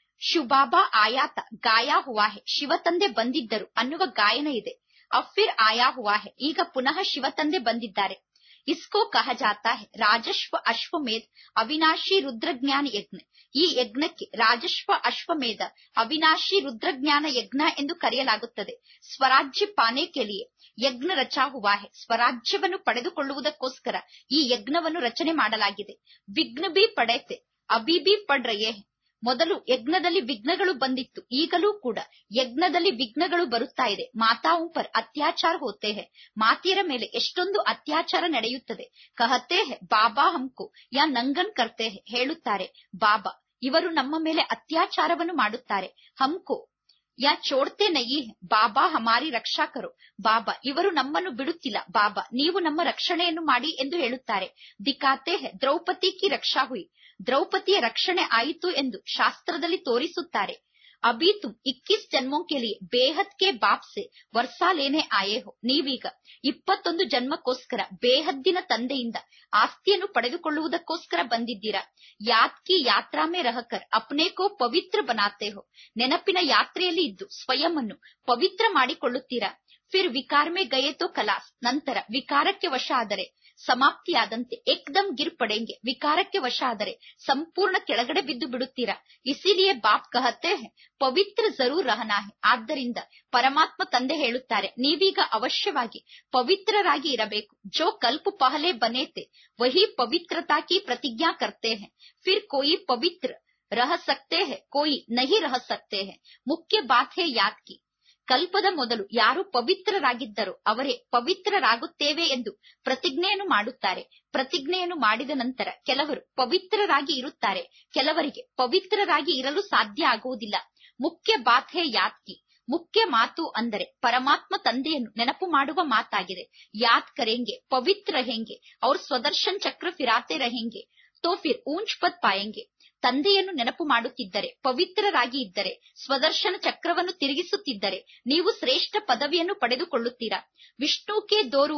ಶುಭಾಬಾ ಆಯಾತ ಗಾಯಾ ಹುವಾ ಹೇ ಶಿವ ತಂದೆ ಬಂದಿದ್ದರು ಅನ್ನುವ ಗಾಯನ ಇದೆ ಅಫಿರ್ ಆಯಾ ಹುವಾ ಹೇ ಈಗ ಪುನಃ ಶಿವ ತಂದೆ ಬಂದಿದ್ದಾರೆ ಇಸ್ಕೋ ಕಹ ಜಾತಾ ಹೇ ರಾಜಶ್ವ ಅಶ್ವಮೇಧ್ ಅವಿನಾಶಿ ರುದ್ರಜ್ಞಾನ ಯಜ್ಞ ಈ ಯಜ್ಞಕ್ಕೆ ರಾಜಶ್ವ ಅಶ್ವಮೇಧ ಅವಿನಾಶಿ ರುದ್ರಜ್ಞಾನ ಯಜ್ಞ ಎಂದು ಕರೆಯಲಾಗುತ್ತದೆ ಸ್ವರಾಜ್ಯ ಪಾನೆ ಕೆಲಿಯೆ ಯಜ್ಞ ರಚಾ ಹುವಾ ಹೇ ಸ್ವರಾಜ್ಯವನ್ನು ಪಡೆದುಕೊಳ್ಳುವುದಕ್ಕೋಸ್ಕರ ಈ ಯಜ್ಞವನ್ನು ರಚನೆ ಮಾಡಲಾಗಿದೆ ವಿಘ್ನ ಬಿ ಪಡೆತೆ ಅಬಿ ಬಿ ಪಡ್ ರಯೇ ಹೇ. ಮೊದಲು ಯಜ್ಞದಲ್ಲಿ ವಿಘ್ನಗಳು ಬಂದಿತ್ತು ಈಗಲೂ ಕೂಡ ಯಜ್ಞದಲ್ಲಿ ವಿಘ್ನಗಳು ಬರುತ್ತಾ ಇದೆ ಮಾತಾವು ಪರ್ ಅತ್ಯಾಚಾರ ಹೋತೆ ಹೇ ಮಾತಿಯರ ಮೇಲೆ ಎಷ್ಟೊಂದು ಅತ್ಯಾಚಾರ ನಡೆಯುತ್ತದೆ ಕಹತೆ ಹೇ ಬಾಬಾ ಹಮ್ಕು ಯಾ ನಂಗನ್ ಕರ್ತೆ ಹೇ ಹೇಳುತ್ತಾರೆ ಬಾಬಾ ಇವರು ನಮ್ಮ ಮೇಲೆ ಅತ್ಯಾಚಾರವನ್ನು ಮಾಡುತ್ತಾರೆ ಹಮ್ಕು ಯಾ ಚೋಡ್ತೆ ನಯಿ ಹೇ. ಬಾಬಾ ಹಮಾರಿ ರಕ್ಷಾ ಕರೋ ಬಾಬಾ ಇವರು ನಮ್ಮನ್ನು ಬಿಡುತ್ತಿಲ್ಲ ಬಾಬಾ ನೀವು ನಮ್ಮ ರಕ್ಷಣೆಯನ್ನು ಮಾಡಿ ಎಂದು ಹೇಳುತ್ತಾರೆ ದಿಕಾತೆ ಹೇ ದ್ರೌಪದಿ ಕಿ ರಕ್ಷಾ ಹುಯಿ ದ್ರೌಪದಿಯ ರಕ್ಷಣೆ ಆಯಿತು ಎಂದು ಶಾಸ್ತ್ರದಲ್ಲಿ ತೋರಿಸುತ್ತಾರೆ ಅಭಿ ತುಮ್ ಇಕ್ಕಿಸ್ ಜನ್ಮೋಂ ಕೆ ಲಿಯೆ ಬೇಹದ್ ಕೆ ಬಾಪ್ ಸೆ ವರ್ಷಾ ಲೇನೆ ಆಯೇ ಹೋ ನೀವೀಗ ಇಪ್ಪತ್ತೊಂದು ಜನ್ಮಕ್ಕೋಸ್ಕರ ಬೇಹದ್ದಿನ ತಂದೆಯಿಂದ ಆಸ್ತಿಯನ್ನು ಪಡೆದುಕೊಳ್ಳುವುದಕ್ಕೋಸ್ಕರ ಬಂದಿದ್ದೀರಾ ಯಾದ್ ಕಿ ಯಾತ್ರಾ ಮೇ ರಹಕರ್ ಅಪ್ನೆ ಕೋ ಪವಿತ್ರ ಬನಾತೆ ಹೋ ನೆನಪಿನ ಯಾತ್ರೆಯಲ್ಲಿ ಇದ್ದು ಸ್ವಯಂ ಅನ್ನು ಪವಿತ್ರ ಮಾಡಿಕೊಳ್ಳುತ್ತೀರಾ ಫಿರ್ ವಿಕಾರ್ ಮೇ ಗಯೆ ತೋ ಕಲಾಸ್ ನಂತರ ವಿಕಾರಕ್ಕೆ ವಶ ಆದರೆ ಸಮಾಪ್ತಿಯಾದಂತೆ ಏಕ್ದಮ್ ಗಿರ್ ಪಡೆಂಗೆ ವಿಕಾರಕ್ಕೆ ವಶ ಆದರೆ ಸಂಪೂರ್ಣ ಕೆಳಗಡೆ ಬಿದ್ದು ಬಿಡುತ್ತೀರಾ ಇಸಿಲಿಯೇ ಬಾಪ್ ಕಹತೆ ಹೇ ಪವಿತ್ರ ಜರೂರ್ ರಹನಾ ಹೇ ಆದ್ದರಿಂದ ಪರಮಾತ್ಮ ತಂದೆ ಹೇಳುತ್ತಾರೆ ನೀವೀಗ ಅವಶ್ಯವಾಗಿ ಪವಿತ್ರರಾಗಿ ಇರಬೇಕು ಜೋ ಕಲ್ಪ ಪಹಲೆ ಬನೇತೆ ವಹಿ ಪವಿತ್ರತಾ ಕಿ ಪ್ರತಿಜ್ಞಾ ಕರ್ತೆ ಹೇ ಫಿರ್ ಕೋಯಿ ಪವಿತ್ರ ರಹ ಸಕ್ತೆ ಹೇ ಕೋಯಿ ನಹಿ ರಹ ಸಕ್ತೆ ಹೇ ಮುಖ್ಯ ಬಾತ್ ಹೇ ಯಾದ್ ಕಿ ಕಲ್ಪದ ಮೊದಲು ಯಾರು ಪವಿತ್ರರಾಗಿದ್ದರೋ ಅವರೇ ಪವಿತ್ರರಾಗುತ್ತೇವೆ ಎಂದು ಪ್ರತಿಜ್ಞೆಯನ್ನು ಮಾಡುತ್ತಾರೆ ಪ್ರತಿಜ್ಞೆಯನ್ನು ಮಾಡಿದ ನಂತರ ಕೆಲವರು ಪವಿತ್ರರಾಗಿ ಇರುತ್ತಾರೆ ಕೆಲವರಿಗೆ ಪವಿತ್ರರಾಗಿ ಇರಲು ಸಾಧ್ಯ ಆಗುವುದಿಲ್ಲ ಮುಖ್ಯ ಬಾತ್ ಹೇ ಯಾದ್ ಕಿ ಮುಖ್ಯ ಮಾತು ಅಂದರೆ ಪರಮಾತ್ಮ ತಂದೆಯನ್ನು ನೆನಪು ಮಾಡುವ ಮಾತಾಗಿದೆ ಯಾದ್ ಕರೆಂಗೆ ಪವಿತ್ರ ಹೆಂಗೆ ಅವ್ರ ಸ್ವದರ್ಶನ್ ಚಕ್ರ ಫಿರಾತೆ रहेंगे ತೋ ಫಿರ್ ಊಂಚ್ ಪದ್ ಪಾಯೆಂಗೆ ತಂದೆಯನ್ನು ನೆನಪು ಮಾಡುತ್ತಿದ್ದರೆ ಪವಿತ್ರರಾಗಿ ಇದ್ದರೆ ಸ್ವದರ್ಶನ ಚಕ್ರವನ್ನು ತಿರುಗಿಸುತ್ತಿದ್ದರೆ ನೀವು ಶ್ರೇಷ್ಠ ಪದವಿಯನ್ನು ಪಡೆದುಕೊಳ್ಳುತ್ತೀರಾ ವಿಷ್ಣುಕೆ ದೋ ರೂಪ್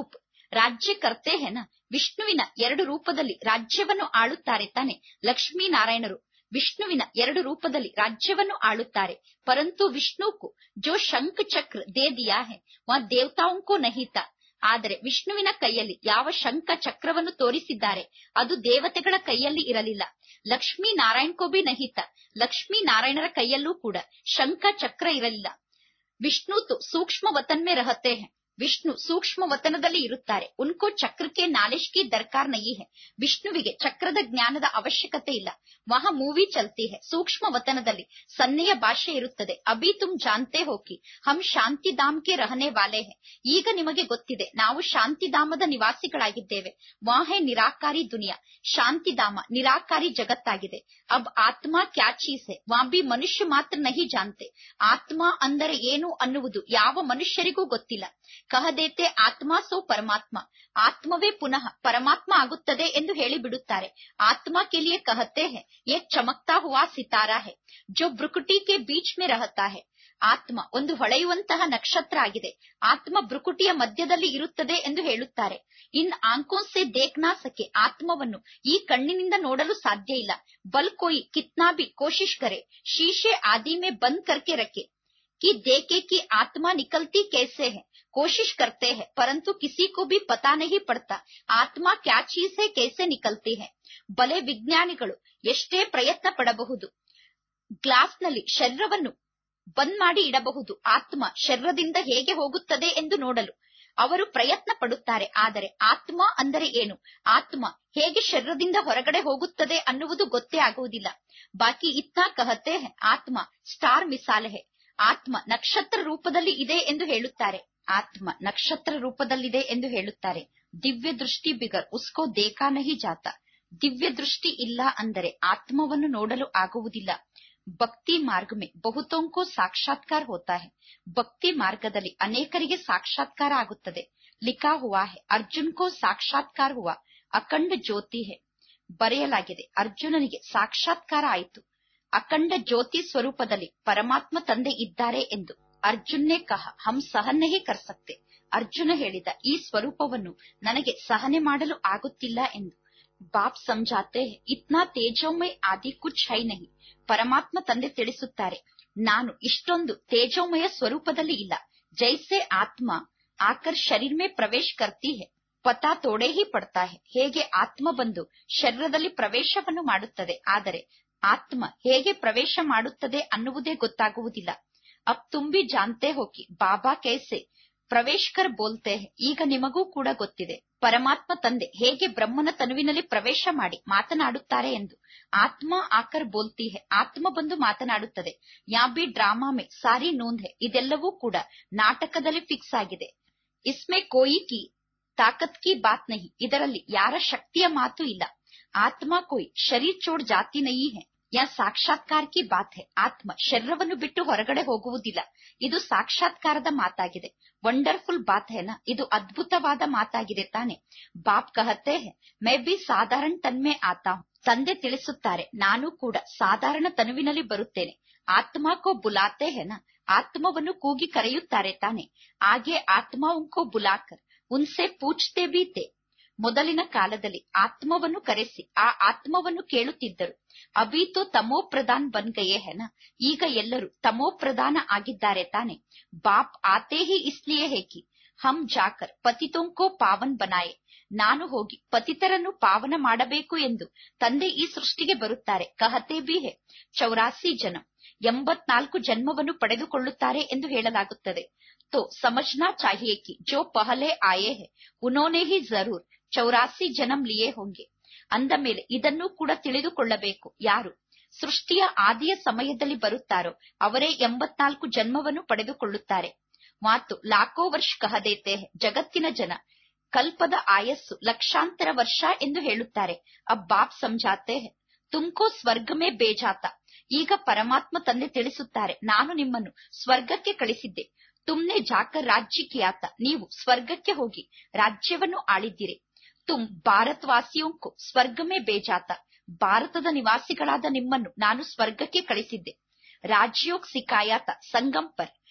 ರಾಜ್ಯ ಕರ್ತೆ ಹೆನ ವಿಷ್ಣುವಿನ ಎರಡು ರೂಪದಲ್ಲಿ ರಾಜ್ಯವನ್ನು ಆಳುತ್ತಾರೆ ತಾನೆ ಲಕ್ಷ್ಮೀ ನಾರಾಯಣರು ವಿಷ್ಣುವಿನ ಎರಡು ರೂಪದಲ್ಲಿ ರಾಜ್ಯವನ್ನು ಆಳುತ್ತಾರೆ ಪರಂತು ವಿಷ್ಣುಕು ಜೋ ಶಂಖ ಚಕ್ರ ದೇ ದಿಯಾ ಹೆ ವಾ ದೇವತಾಂಕೋ ನಹಿತ ಆದರೆ ವಿಷ್ಣುವಿನ ಕೈಯಲ್ಲಿ ಯಾವ ಶಂಖ ಚಕ್ರವನ್ನು ತೋರಿಸಿದ್ದಾರೆ ಅದು ದೇವತೆಗಳ ಕೈಯಲ್ಲಿ ಇರಲಿಲ್ಲ ಲಕ್ಷ್ಮೀ ನಾರಾಯಣ್ ಕೋ ಬಿ ನಹಿತ ಲಕ್ಷ್ಮೀ ನಾರಾಯಣರ ಕೈಯಲ್ಲೂ ಕೂಡ ಶಂಖ ಚಕ್ರ ಇರಲಿಲ್ಲ ವಿಷ್ಣು ತು ಸೂಕ್ಷ್ಮ ವತನ್ ಮೇ ರಹತೆ ಹೈ ವಿಷ್ಣು ಸೂಕ್ಷ್ಮ ವತನದಲ್ಲಿ ಇರುತ್ತಾರೆ ಉನ್ಕೋ ಚಕ್ರಕ್ಕೆ ನಾಲಿಶ್ ಕಿ ದರ್ಕಾರ್ ನಹಿ ಹೈ ವಿಷ್ಣುವಿಗೆ ಚಕ್ರದ ಜ್ಞಾನದ ಅವಶ್ಯಕತೆ ಇಲ್ಲ ವಹ ಮೂವಿ ಚಲ್ತಿ ಹೈ ಸೂಕ್ಷ್ಮ ವತನದಲ್ಲಿ ಸನ್ನೆಯ ಭಾಷೆ ಇರುತ್ತದೆ ಅಭಿ ತುಮ್ ಜಾನ್ತೆ ಹೋಕಿ ಹಮ್ ಶಾಂತಿಧಾಮ್ ಕೆ ರಹನೆ ವಾಲೆ ಹೈ ಈಗ ನಿಮಗೆ ಗೊತ್ತಿದೆ ನಾವು ಶಾಂತಿಧಾಮದ ನಿವಾಸಿಗಳಾಗಿದ್ದೇವೆ ವಾಹೆ ನಿರಾಕಾರಿ ದುನಿಯಾ ಶಾಂತಿಧಾಮ ನಿರಾಕಾರಿ ಜಗತ್ತಾಗಿದೆ ಅಬ್ ಆತ್ಮ ಕ್ಯಾ ಚೀಸ್ ಹೈ ವಾ ಬಿ ಮನುಷ್ಯ ಮಾತ್ರ ನಹಿ ಜಾನ್ತೆ ಆತ್ಮ ಅಂದರೆ ಏನು ಅನ್ನುವುದು ಯಾವ ಮನುಷ್ಯರಿಗೂ ಗೊತ್ತಿಲ್ಲ ಕಹದೇತೆ ಆತ್ಮ ಸೋ ಪರಮಾತ್ಮ ಆತ್ಮವೇ ಪುನಃ ಪರಮಾತ್ಮ ಆಗುತ್ತದೆ ಎಂದು ಹೇಳಿಬಿಡುತ್ತಾರೆ ಆತ್ಮ ಕೆ ಲಿಯೆ ಕಹತೆ ಹೈ ಏಕ್ ಚಮಕ್ತಾ ಹುವಾ ಸಿತಾರಾ ಹೈ ಜೋ ಬ್ರುಕುಟಿ ಕೆ ಬೀಚ್ ಮೇ ರಹತಾ ಹೈ ಆತ್ಮ ಒಂದು ಹೊಳೆಯುವಂತಹ ನಕ್ಷತ್ರ ಆಗಿದೆ ಆತ್ಮ ಬ್ರುಕುಟಿಯ ಮಧ್ಯದಲ್ಲಿ ಇರುತ್ತದೆ ಎಂದು ಹೇಳುತ್ತಾರೆ ಇನ್ ಆಂಕೋನ್ ಸೆ ದೇಖ್ನಾ ಸಕೆ ಆತ್ಮವನ್ನು ಈ ಕಣ್ಣಿನಿಂದ ನೋಡಲು ಸಾಧ್ಯ ಇಲ್ಲ ಬಲ್ ಕೋಯಿ ಕಿತ್ನಾ ಬಿ ಕೋಶಿಶ್ ಕರೆ ಶೀಶೆ ಆದಿ ಮೇ ಬಂದ್ ಕರ್ಕೆ ರखे कि देखे कि आत्मा निकलती कैसे है कोशिश करते हैं परंतु किसी को भी पता नहीं पड़ता ಆತ್ಮ ಕ್ಯಾ ಚೀಸ್ है कैसे निकलती है ಬಲೆ ವಿಜ್ಞಾನಿಗಳು ಎಷ್ಟೇ ಪ್ರಯತ್ನ ಪಡಬಹುದು ಗ್ಲಾಸ್ನಲ್ಲಿ ಶರೀರವನ್ನು ಬಂದ್ ಮಾಡಿ ಇಡಬಹುದು ಆತ್ಮ ಶರೀರದಿಂದ ಹೇಗೆ ಹೋಗುತ್ತದೆ ಎಂದು ನೋಡಲು ಅವರು ಪ್ರಯತ್ನ ಪಡುತ್ತಾರೆ ಆದರೆ ಆತ್ಮ ಅಂದರೆ ಏನು ಆತ್ಮ ಹೇಗೆ ಶರೀರದಿಂದ ಹೊರಗಡೆ ಹೋಗುತ್ತದೆ ಅನ್ನುವುದು ಗೊತ್ತೇ ಆಗುವುದಿಲ್ಲ ಬಾಕಿ ಇತ್ನಾ ಕಹತೆ ಹೈ ಆತ್ಮ ಸ್ಟಾರ್ ಮಿಸಾಲ್ ಹೈ ಆತ್ಮ ನಕ್ಷತ್ರ ರೂಪದಲ್ಲಿ ಇದೆ ಎಂದು ಹೇಳುತ್ತಾರೆ ಆತ್ಮ ನಕ್ಷತ್ರ ರೂಪದಲ್ಲಿದೆ ಎಂದು ಹೇಳುತ್ತಾರೆ ದಿವ್ಯ ದೃಷ್ಟಿ ಬಿಗರ್ ಉಸ್ಕೋ ದೇಖಾ ನಹಿ ಜಾತ ದಿವ್ಯ ದೃಷ್ಟಿ ಇಲ್ಲ ಅಂದರೆ ಆತ್ಮವನ್ನು ನೋಡಲು ಆಗುವುದಿಲ್ಲ ಭಕ್ತಿ ಮಾರ್ಗ ಮೇ ಬಹುತೋಂಕೋ ಸಾಕ್ಷಾತ್ಕಾರ ಹೋತಾ ಹೈ ಭಕ್ತಿ ಮಾರ್ಗದಲ್ಲಿ ಅನೇಕರಿಗೆ ಸಾಕ್ಷಾತ್ಕಾರ ಆಗುತ್ತದೆ ಲಿಖಾ ಹುವಾ ಹೈ ಅರ್ಜುನ್ ಕೋ ಸಾಕ್ಷಾತ್ಕಾರ ಹುವಾ ಅಖಂಡ ಜ್ಯೋತಿ ಹೈ ಬರೆಯಲಾಗಿದೆ ಅರ್ಜುನನಿಗೆ ಸಾಕ್ಷಾತ್ಕಾರ ಆಯಿತು ಅಖಂಡ ಜ್ಯೋತಿ ಸ್ವರೂಪದಲ್ಲಿ ಪರಮಾತ್ಮ ತಂದೆ ಇದ್ದಾರೆ ಎಂದು ಅರ್ಜುನ್ನೇ ಕಹ ಹಮ್ ಸಹನ್ ನಹಿ ಕರ್ ಸಕ್ತೆ ಅರ್ಜುನ ಹೇಳಿದ ಈ ಸ್ವರೂಪವನ್ನು ನನಗೆ ಸಹನೆ ಮಾಡಲು ಆಗುತ್ತಿಲ್ಲ ಎಂದು ಬಾಪ್ ಸಮಜಾತೆ ಇತ್ನಾ ತೇಜೋಮಯ ಆದಿ ಕುಚ್ ಹೈ ನಹಿ ಪರಮಾತ್ಮ ತಂದೆ ತಿಳಿಸುತ್ತಾರೆ ನಾನು ಇಷ್ಟೊಂದು ತೇಜೋಮಯ ಸ್ವರೂಪದಲ್ಲಿ ಇಲ್ಲ ಜೈಸೆ ಆತ್ಮ ಆಕರ್ ಶರೀರ್ ಮೇ ಪ್ರವೇಶ್ ಕರ್ತಿ ಹೈ ಪತಾ ತೋಡೆ ಹಿ ಪಡ್ತಾ ಹೈ ಹೇಗೆ ಆತ್ಮ ಬಂದು ಶರೀರದಲ್ಲಿ ಪ್ರವೇಶವನ್ನು ಮಾಡುತ್ತದೆ ಆದರೆ ಆತ್ಮ ಹೇಗೆ ಪ್ರವೇಶ ಮಾಡುತ್ತದೆ ಅನ್ನುವುದೇ ಗೊತ್ತಾಗುವುದಿಲ್ಲ ಅಬ್ ತುಂಬಿ ಜಾನ್ತೆ ಹೋಗಿ ಬಾಬಾ ಕೈಸೆ ಪ್ರವೇಶ್ಕರ್ ಬೋಲ್ತೆ ಈಗ ನಿಮಗೂ ಕೂಡ ಗೊತ್ತಿದೆ ಪರಮಾತ್ಮ ತಂದೆ ಹೇಗೆ ಬ್ರಹ್ಮನ ತನುವಿನಲ್ಲಿ ಪ್ರವೇಶ ಮಾಡಿ ಮಾತನಾಡುತ್ತಾರೆ ಎಂದು ಆತ್ಮ ಆಕರ್ ಬೋಲ್ತಿ ಹೆ ಆತ್ಮ ಬಂದು ಮಾತನಾಡುತ್ತದೆ ಯಾ ಬಿ ಡ್ರಾಮಾ ಮೇ ಸಾರಿ ನೋಂದ್ ಹೆ ಇದೆಲ್ಲವೂ ಕೂಡ ನಾಟಕದಲ್ಲಿ ಫಿಕ್ಸ್ ಆಗಿದೆ ಇಸ್ಮೆ ಕೋಯಿ ಕಿ ತಾಕತ್ ಕಿ ಬಾತ್ ನಹಿ ಇದರಲ್ಲಿ ಯಾರ ಶಕ್ತಿಯ ಮಾತು ಇಲ್ಲ ಆತ್ಮ ಕೋಯಿ ಶರೀರ್ ಚೋಡ್ ಜಾತಿ ನಹಿ ಹೆ ಯಾ ಸಾಕ್ಷಾತ್ಕಾರ ಕಿ ಬಾತ್ ಹೆ ಆತ್ಮ ಶರೀರವನ್ನು ಬಿಟ್ಟು ಹೊರಗಡೆ ಹೋಗುವುದಿಲ್ಲ ಇದು ಸಾಕ್ಷಾತ್ಕಾರದ ಮಾತಾಗಿದೆ ವಂಡರ್ಫುಲ್ ಬಾತ್ ಹೆನ ಇದು ಅದ್ಭುತವಾದ ಮಾತಾಗಿದೆ ತಾನೆ ಬಾಪ್ ಕಹತೆ ಹೆ ಮೈ ಬಿ ಸಾಧಾರಣ ತನ್ಮೆ ಆತಾ ಹೂಂ. ತಂದೆ ತಿಳಿಸುತ್ತಾರೆ ನಾನು ಕೂಡ ಸಾಧಾರಣ ತನುವಿನಲ್ಲಿ ಬರುತ್ತೇನೆ ಆತ್ಮ ಕೋ ಬುಲಾತೆ ಹೆನ ಆತ್ಮವನ್ನು ಕೂಗಿ ಕರೆಯುತ್ತಾರೆ ತಾನೆ ಆಗೆ ಆತ್ಮ ಉಂಕೋ ಬುಲಾಕರ್ ಉನ್ಸೆ ಪೂಚ್ತೆ ಬೀತೆ ಮೊದಲಿನ ಕಾಲದಲ್ಲಿ ಆತ್ಮವನ್ನು ಕರೆಸಿ ಆ ಆತ್ಮವನ್ನು ಕೇಳುತ್ತಿದ್ದರು ಅಭೀತೋ ತಮೋ ಪ್ರಧಾನ್ ಬನ್ ಗಯೇ ಹೆನ ಈಗ ಎಲ್ಲರೂ ತಮೋ ಪ್ರಧಾನ ಆಗಿದ್ದಾರೆ ತಾನೆ ಬಾಪ್ ಆತೆ ಹಿ ಇಸ್ಲಿಯೇ ಹೇಕಿ ಹಮ್ ಜಾಕರ್ ಪತಿತೋಂಕೋ ಪಾವನ್ ಬನಾಯೆ ನಾನು ಹೋಗಿ ಪತಿತರನ್ನು ಪಾವನ ಮಾಡಬೇಕು ಎಂದು ತಂದೆ ಈ ಸೃಷ್ಟಿಗೆ ಬರುತ್ತಾರೆ ಕಹತೆ ಬಿ ಹೆ ಚೌರಾಸಿ ಜನ ಎಂಬತ್ನಾಲ್ಕು ಜನ್ಮವನ್ನು ಪಡೆದುಕೊಳ್ಳುತ್ತಾರೆ ಎಂದು ಹೇಳಲಾಗುತ್ತದೆ तो समझना चाहिए कि जो पहले आए हैं उन्होंने ही जरूर ಚೌರಾಸಿ ಜನ್ಮ ಲಿಯೇ ಹೋಂಗೆ ಅಂದ ಮೇಲೆ ಇದನ್ನೂ ಕೂಡ ತಿಳಿದುಕೊಳ್ಳಬೇಕು ಯಾರು ಸೃಷ್ಟಿಯ ಆದಿಯ ಸಮಯದಲ್ಲಿ ಬರುತ್ತಾರೋ ಅವರೇ ಎಂಬತ್ನಾಲ್ಕು ಜನ್ಮವನ್ನು ಪಡೆದುಕೊಳ್ಳುತ್ತಾರೆ ಮಾತು ಲಾಖೋ ವರ್ಷ ಕಹದೇತೆ ಹೈ. ಜಗತ್ತಿನ ಜನ ಕಲ್ಪದ ಆಯಸ್ಸು ಲಕ್ಷಾಂತರ ವರ್ಷ ಎಂದು ಹೇಳುತ್ತಾರೆ ಅಬ್ ಬಾಪ್ ಸಮಜಾತೆ ಹೈ. ತುಮ್ಕೋ ಸ್ವರ್ಗಮೇ ಬೇಜಾತ ಈಗ ಪರಮಾತ್ಮ ತಂದೆ ತಿಳಿಸುತ್ತಾರೆ ನಾನು ನಿಮ್ಮನ್ನು ಸ್ವರ್ಗಕ್ಕೆ ಕಳಿಸಿದ್ದೆ ತುಮ್ನೆ ಜಾಕರ್ ರಾಜ್ಯ ಕಿಯಾತ ನೀವು ಸ್ವರ್ಗಕ್ಕೆ ಹೋಗಿ ರಾಜ್ಯವನ್ನು ಆಳಿದ್ದೀರಿ ತುಮ್ ಭಾರತವಾಸಿಯೋಂಕು ಸ್ವರ್ಗಮೇ ಬೇಜಾತ ಭಾರತದ ನಿವಾಸಿಗಳಾದ ನಿಮ್ಮನ್ನು ನಾನು ಸ್ವರ್ಗಕ್ಕೆ ಕಳಿಸಿದ್ದೆ ರಾಜ್ಯೋಗ್ ಸಿಕಾಯಾತ ಸಂಗಮ್ ಪರ್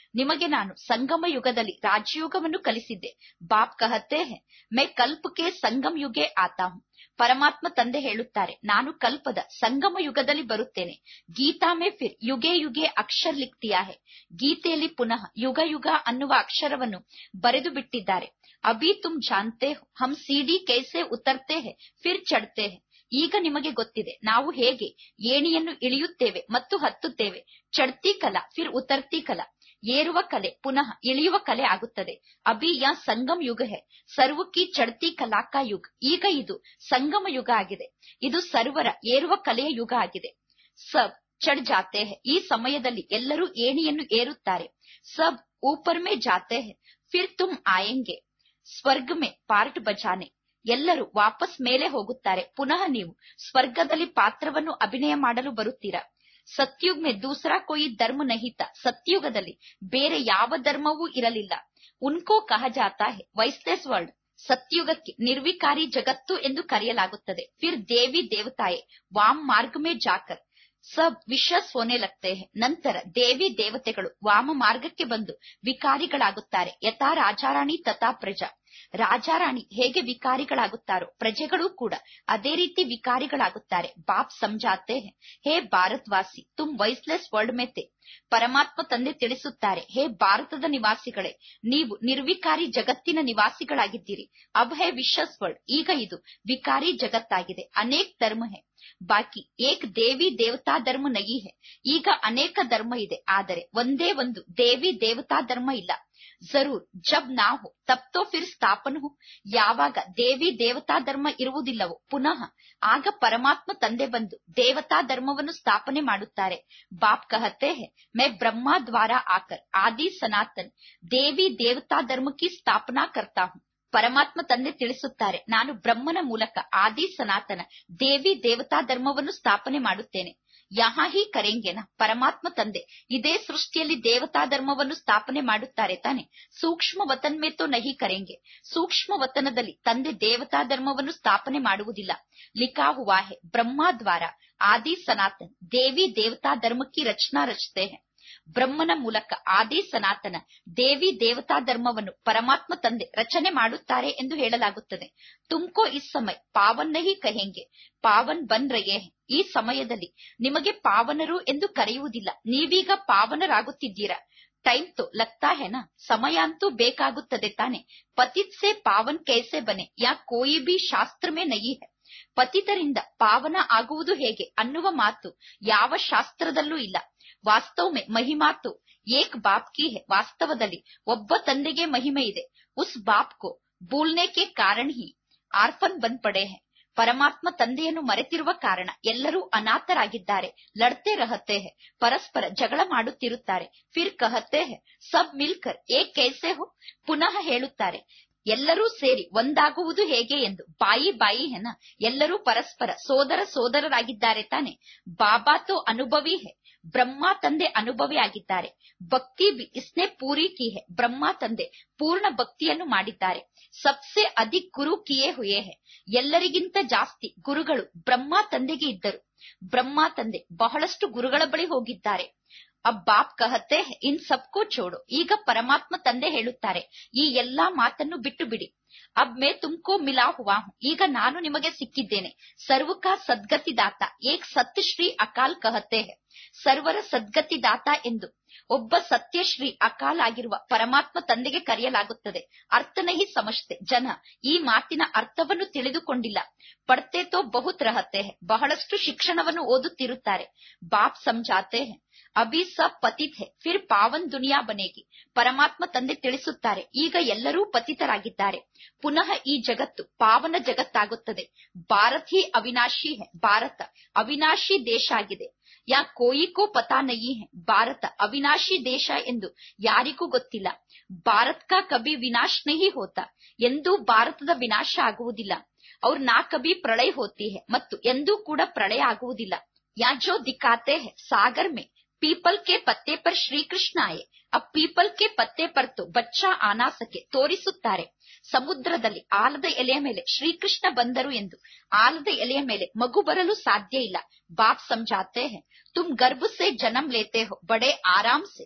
ನಿಮಗೆ ನಾನು ಸಂಗಮ ಯುಗದಲ್ಲಿ ರಾಜಯೋಗವನ್ನು ಕಲಿಸಿದ್ದೆ ಬಾಪ್ ಕಹತೆ ಹೇ ಮೈ ಕಲ್ಪಕ್ಕೆ ಸಂಗಮ ಯುಗೆ ಆತಾ ಹೂಂ ಪರಮಾತ್ಮ ತಂದೆ ಹೇಳುತ್ತಾರೆ ನಾನು ಕಲ್ಪದ ಸಂಗಮ ಯುಗದಲ್ಲಿ ಬರುತ್ತೇನೆ ಗೀತಾ ಮೇ ಫಿರ್ ಯುಗೆ ಯುಗೆ ಅಕ್ಷರ ಲಿಖ್ತಿಯಾ ಹೇ ಗೀತೆಯಲ್ಲಿ ಪುನಃ ಯುಗ ಯುಗ ಅನ್ನುವ ಅಕ್ಷರವನ್ನು ಬರೆದು ಬಿಟ್ಟಿದ್ದಾರೆ ಅಭಿ ತುಮ್ ಜಾನ್ತೆ ಹೋ ಹಮ್ ಸಿಡಿ ಕೈಸೆ ಉತರ್ತೆ ಹೇ ಫಿರ್ ಚಡ್ತೆ ಹೇ ಈಗ ನಿಮಗೆ ಗೊತ್ತಿದೆ ನಾವು ಹೇಗೆ ಏಣಿಯನ್ನು ಇಳಿಯುತ್ತೇವೆ ಮತ್ತು ಹತ್ತುತ್ತೇವೆ ಚಡ್ತಿ ಕಲ ಫಿರ್ ಉತರ್ತಿ ಕಲ ಏರುವ ಕಲೆ ಪುನಃ ಇಳಿಯುವ ಕಲೆ ಆಗುತ್ತದೆ ಅಭಿ ಯಾ ಸಂಗಮ್ ಯುಗ ಹೇ ಸರ್ವಕ್ಕಿ ಚಡ್ತಿ ಕಲಾಕ ಯುಗ್ ಈಗ ಇದು ಸಂಗಮ ಯುಗ ಆಗಿದೆ ಇದು ಸರ್ವರ ಏರುವ ಕಲೆಯ ಯುಗ ಆಗಿದೆ ಸಬ್ ಚಡ್ ಜಾತೆ ಹೇ ಈ ಸಮಯದಲ್ಲಿ ಎಲ್ಲರೂ ಏಣಿಯನ್ನು ಏರುತ್ತಾರೆ ಸಬ್ ಊಪರ್ ಮೇ ಜಾತೆ ಹೇ ಫಿರ್ ತುಮ್ ಆಯೆಂಗೆ ಸ್ವರ್ಗ ಮೇ ಪಾರ್ಟ್ ಬಜಾನೆ ಎಲ್ಲರೂ ವಾಪಸ್ ಮೇಲೆ ಹೋಗುತ್ತಾರೆ ಪುನಃ ನೀವು ಸ್ವರ್ಗದಲ್ಲಿ ಪಾತ್ರವನ್ನು ಅಭಿನಯ ಮಾಡಲು ಬರುತ್ತೀರಾ ಸತ್ಯುಗ್ ಮೇ ದೂಸರಾ ಕೋಯಿ ಧರ್ಮ ನಹಿತ ಸತ್ಯುಗದಲ್ಲಿ ಬೇರೆ ಯಾವ ಧರ್ಮವೂ ಇರಲಿಲ್ಲ ಉನ್ಕೋ ಕಹ ಜಾತಾ ಹೇ ವೈಸ್ಲೆಸ್ ವರ್ಲ್ಡ್ ಸತ್ಯುಗಕ್ಕೆ ನಿರ್ವಿಕಾರಿ ಜಗತ್ತು ಎಂದು ಕರೆಯಲಾಗುತ್ತದೆ ಫಿರ್ ದೇವಿ ದೇವತಾಯೆ ವಾಮ್ ಮಾರ್ಗ ಮೇ ಜಾಕರ್ ಸಬ್ ವಿಶ್ವಸ್ ಹೋನೆ ಲಗ್ತೆ ಹೇ ನಂತರ ದೇವಿ ದೇವತೆಗಳು ವಾಮ ಮಾರ್ಗಕ್ಕೆ ಬಂದು ವಿಕಾರಿಗಳಾಗುತ್ತಾರೆ ಯಥಾ ರಾಜಾರಾಣಿ ತಥಾ ಪ್ರಜಾ ರಾಜಾರಾಣಿ ಹೇಗೆ ವಿಕಾರಿಗಳಾಗುತ್ತಾರೋ ಪ್ರಜೆಗಳು ಕೂಡ ಅದೇ ರೀತಿ ವಿಕಾರಿಗಳಾಗುತ್ತಾರೆ ಬಾಪ್ ಸಮಜಾತೆ ಹೇ ಹೇ ಭಾರತ್ವಾಸಿ ತುಮ್ ವೈಸ್ಲೆಸ್ ವರ್ಲ್ಡ್ ಮೇತೆ ಪರಮಾತ್ಮ ತಂದೆ ತಿಳಿಸುತ್ತಾರೆ ಹೇ ಭಾರತದ ನಿವಾಸಿಗಳೇ ನೀವು ನಿರ್ವಿಕಾರಿ ಜಗತ್ತಿನ ನಿವಾಸಿಗಳಾಗಿದ್ದೀರಿ ಅಬ್ ಹೇ ವಿಶ್ವಸ್ ವರ್ಲ್ಡ್ ಈಗ ಇದು ವಿಕಾರಿ ಜಗತ್ತಾಗಿದೆ ಅನೇಕ್ ಧರ್ಮ ಹೇ ಬಾಕಿ ಏಕ್ ದೇವಿ ದೇವತಾ ಧರ್ಮ ನಗಿ ಹೇ ಈಗ ಅನೇಕ ಧರ್ಮ ಇದೆ ಆದರೆ ಒಂದೇ ಒಂದು ದೇವಿ ದೇವತಾ ಧರ್ಮ ಇಲ್ಲ ಜರೂರ್ ಜಬ್ ನಾ ಹೋ ತಬ್ ತೋ ಫಿರ್ ಸ್ಥಾಪನ ಹೋ ಯಾವಾಗ ದೇವಿ ದೇವತಾ ಧರ್ಮ ಇರುವುದಿಲ್ಲವೋ ಪುನಃ ಆಗ ಪರಮಾತ್ಮ ತಂದೆ ಬಂದು ದೇವತಾ ಧರ್ಮವನ್ನು ಸ್ಥಾಪನೆ ಮಾಡುತ್ತಾರೆ ಬಾಪ್ ಕಹತೆ ಹೇ ಮೈ ಬ್ರಹ್ಮ ದ್ವಾರ ಆಕರ್ ಆದಿ ಸನಾತನ್ ದೇವಿ ದೇವತಾ ಧರ್ಮ ಕಿ ಸ್ಥಾಪನಾ ಕರ್ತಾ ಹೂಂ ಪರಮಾತ್ಮ ತಂದೆ ತಿಳಿಸುತ್ತಾರೆ ನಾನು ಬ್ರಹ್ಮನ ಮೂಲಕ ಆದಿ ಸನಾತನ ದೇವಿ ದೇವತಾ ಧರ್ಮವನ್ನು ಸ್ಥಾಪನೆ ಮಾಡುತ್ತೇನೆ ಯಹಾ ಹಿ ಕರೆಂಗೆನ ಪರಮಾತ್ಮ ತಂದೆ ಇದೇ ಸೃಷ್ಟಿಯಲ್ಲಿ ದೇವತಾ ಧರ್ಮವನ್ನು ಸ್ಥಾಪನೆ ಮಾಡುತ್ತಾರೆ ತಾನೆ ಸೂಕ್ಷ್ಮ ವತನ್ ಮೇ ತೋ ನಹಿ ಕರೆಂಗೆ ಸೂಕ್ಷ್ಮ ವತನದಲ್ಲಿ ತಂದೆ ದೇವತಾ ಧರ್ಮವನ್ನು ಸ್ಥಾಪನೆ ಮಾಡುವುದಿಲ್ಲ ಲಿಖಾ ಹುವಾ ಹೇ ಬ್ರಹ್ಮ ದ್ವಾರ ಆದಿ ಸನಾತನ್ ದೇವಿ ದೇವತಾ ಧರ್ಮ ಕಿ ರಚನಾ ರಚತೆ ಹೇ ಬ್ರಹ್ಮನ ಮೂಲಕ ಆದಿ ಸನಾತನ ದೇವಿ ದೇವತಾ ಧರ್ಮವನ್ನು ಪರಮಾತ್ಮ ತಂದೆ ರಚನೆ ಮಾಡುತ್ತಾರೆ ಎಂದು ಹೇಳಲಾಗುತ್ತದೆ ತುಮ್ಕೋ ಇಸ್ ಸಮಯ ಪಾವನ್ ನಹಿ ಕಹೆಂಗೆ ಪಾವನ್ ಬನ್ ರಯೇ ಹೈ. ಈ ಸಮಯದಲ್ಲಿ ನಿಮಗೆ ಪಾವನರು ಎಂದು ಕರೆಯುವುದಿಲ್ಲ ನೀವೀಗ ಪಾವನರಾಗುತ್ತಿದ್ದೀರಾ ಟೈಮ್ ತೋ ಲಗ್ತಾ ಹೆನಾ ಸಮಯ ಅಂತೂ ಬೇಕಾಗುತ್ತದೆ ತಾನೆ ಪತಿತ್ ಸೆ ಪಾವನ್ ಕೈಸೆ ಬನೆ ಯಾ ಕೋಯಿ ಬಿ ಶಾಸ್ತ್ರ ಮೇ ನಹಿ ಹೈ ಪತಿತರಿಂದ ಪಾವನ ಆಗುವುದು ಹೇಗೆ ಅನ್ನುವ ಮಾತು ಯಾವ ಶಾಸ್ತ್ರದಲ್ಲೂ ಇಲ್ಲ ವಾಸ್ತವಮೆ ಮಹಿಮಾತು ಏಕ್ ಬಾಪ್ ಕಿ ಹೇ ವಾಸ್ತವದಲ್ಲಿ ಒಬ್ಬ ತಂದೆಗೆ ಮಹಿಮೆ ಇದೆ ಉಸ್ ಬಾಪ್ ಕೋ ಭೂಲ್ನೆ ಕೆ ಕಾರಣ ಹಿ ಆರ್ಫನ್ ಬಂದ್ ಪಡೆ ಹೇ ಪರಮಾತ್ಮ ತಂದೆಯನ್ನು ಮರೆತಿರುವ ಕಾರಣ ಎಲ್ಲರೂ ಅನಾಥರಾಗಿದ್ದಾರೆ ಲಡ್ತೆ ರಹತೆ ಹೇ ಪರಸ್ಪರ ಜಗಳ ಮಾಡುತ್ತಿರುತ್ತಾರೆ ಫಿರ್ ಕಹತೆ ಹೇ ಸಬ್ ಮಿಲ್ಕರ್ ಏಕ್ ಕೈಸೆ ಹೋ ಪುನಃ ಹೇಳುತ್ತಾರೆ ಎಲ್ಲರೂ ಸೇರಿ ಒಂದಾಗುವುದು ಹೇಗೆ ಎಂದು ಬಾಯಿ ಬಾಯಿ ಹೆನ ಎಲ್ಲರೂ ಪರಸ್ಪರ ಸೋದರ ಸೋದರರಾಗಿದ್ದಾರೆ ತಾನೆ ಬಾಬಾ ತೋ ಅನುಭವಿ ಹೇ ಬ್ರಹ್ಮ ತಂದೆ ಅನುಭವಿ ಆಗಿದ್ದಾರೆ ಭಕ್ತಿ ಬಿ ಇಸ್ನೆ ಪೂರಿ ಕಿ ಹೇ ಬ್ರಹ್ಮ ತಂದೆ ಪೂರ್ಣ ಭಕ್ತಿಯನ್ನು ಮಾಡಿದ್ದಾರೆ ಸಬ್ಸೆ ಅಧಿಕ್ ಗುರು ಕಿಯೇ ಹುಯೇ ಹೇ ಎಲ್ಲರಿಗಿಂತ ಜಾಸ್ತಿ ಗುರುಗಳು ಬ್ರಹ್ಮ ತಂದೆಗೆ ಇದ್ದರು ಬ್ರಹ್ಮ ತಂದೆ ಬಹಳಷ್ಟು ಗುರುಗಳ ಬಳಿ ಹೋಗಿದ್ದಾರೆ ಅಬ್ ಬಾಪ್ ಕಹತೆ ಹೇ, ಇನ್ ಸಬ್ಕೋ ಚೋಡು ಈಗ ಪರಮಾತ್ಮ ತಂದೆ ಹೇಳುತ್ತಾರೆ ಈ ಎಲ್ಲಾ ಮಾತನ್ನು ಬಿಟ್ಟು ಬಿಡಿ ಅಬ್ ಮೇ ತುಮ್ಕೋ ಮಿಲಾ ಹುವಾ ಹೂಂ. ಈಗ ನಾನು ನಿಮಗೆ ಸಿಕ್ಕಿದ್ದೇನೆ ಸರ್ವಕಾ ಸದ್ಗತಿದಾತ ಏಕ್ ಸತ್ಯ ಶ್ರೀ ಅಕಾಲ್ ಕಹತೆ ಹೇ ಸರ್ವರ ಸದ್ಗತಿದಾತ ಎಂದು ಒಬ್ಬ ಸತ್ಯಶ್ರೀ ಅಕಾಲ್ ಆಗಿರುವ ಪರಮಾತ್ಮ ತಂದೆಗೆ ಕರೆಯಲಾಗುತ್ತದೆ ಅರ್ಥನಹಿ ಸಮಜ್ತೆ ಜನ ಈ ಮಾತಿನ ಅರ್ಥವನ್ನು ತಿಳಿದುಕೊಂಡಿಲ್ಲ ಪಡ್ತೆ ತೋ ಬಹುತ್ ರಹತೆ ಹೇ ಬಹಳಷ್ಟು ಶಿಕ್ಷಣವನ್ನು ಓದುತ್ತಿರುತ್ತಾರೆ ಬಾಪ್ ಸಮಜಾತೆ ಹೇ ಅಭಿ ಸಬ್ ಪತಿತ್ ಹೇ ಫಿರ್ ಪಾವನ್ ದುನಿಯಾ ಬನೇಗಿ ಪರಮಾತ್ಮ ತಂದೆ ತಿಳಿಸುತ್ತಾರೆ ಈಗ ಎಲ್ಲರೂ ಪತಿತರಾಗಿದ್ದಾರೆ ಪುನಃ ಈ ಜಗತ್ತು ಪಾವನ ಜಗತ್ತಾಗುತ್ತದೆ ಭಾರತ್ ಹಿ ಅವಿನಾಶಿ ಹೇ ಭಾರತ ಅವಿನಾಶಿ ದೇಶ ಆಗಿದೆ ಯಾ ಕೋಯಿ ಕೋ ಪತಾ ನಹಿ ಹೇ ಭಾರತ ಅವಿನಾಶಿ ದೇಶ ಎಂದು ಯಾರಿಗೂ ಗೊತ್ತಿಲ್ಲ ಭಾರತ್ ಕಾ ಕಭಿ ವಿನಾಶ್ ನಹಿ ಹೋತಾ ಎಂದೂ ಭಾರತದ ವಿನಾಶ ಆಗುವುದಿಲ್ಲ ಅವ್ರ ನಾ ಕಭಿ ಪ್ರಳಯ ಹೋತಿ ಹೇ ಮತ್ತು ಎಂದೂ ಕೂಡ ಪ್ರಳಯ ಆಗುವುದಿಲ್ಲ ಯಾ ಜೋ ದಿಖಾತೆ ಹೇ ಸಾಗರ್ ಮೇ पीपल के पत्ते पर श्री कृष्ण आए अब पीपल के पत्ते पर तो ಬಚ್ಚಾ ಆನಾ ಸಕೆ ತೋರಿಸುತ್ತಾರೆ ಸಮುದ್ರದಲ್ಲಿ ಆಲದ ಎಲೆಯ ಮೇಲೆ ಶ್ರೀಕೃಷ್ಣ ಬಂದರು ಎಂದು ಆಲದ ಎಲೆಯ ಮೇಲೆ ಮಗು ಬರಲು ಸಾಧ್ಯ ಇಲ್ಲ ಬಾಪ್ ಸಮझाते हैं तुम गर्भ से जन्म लेते हो बड़े आराम से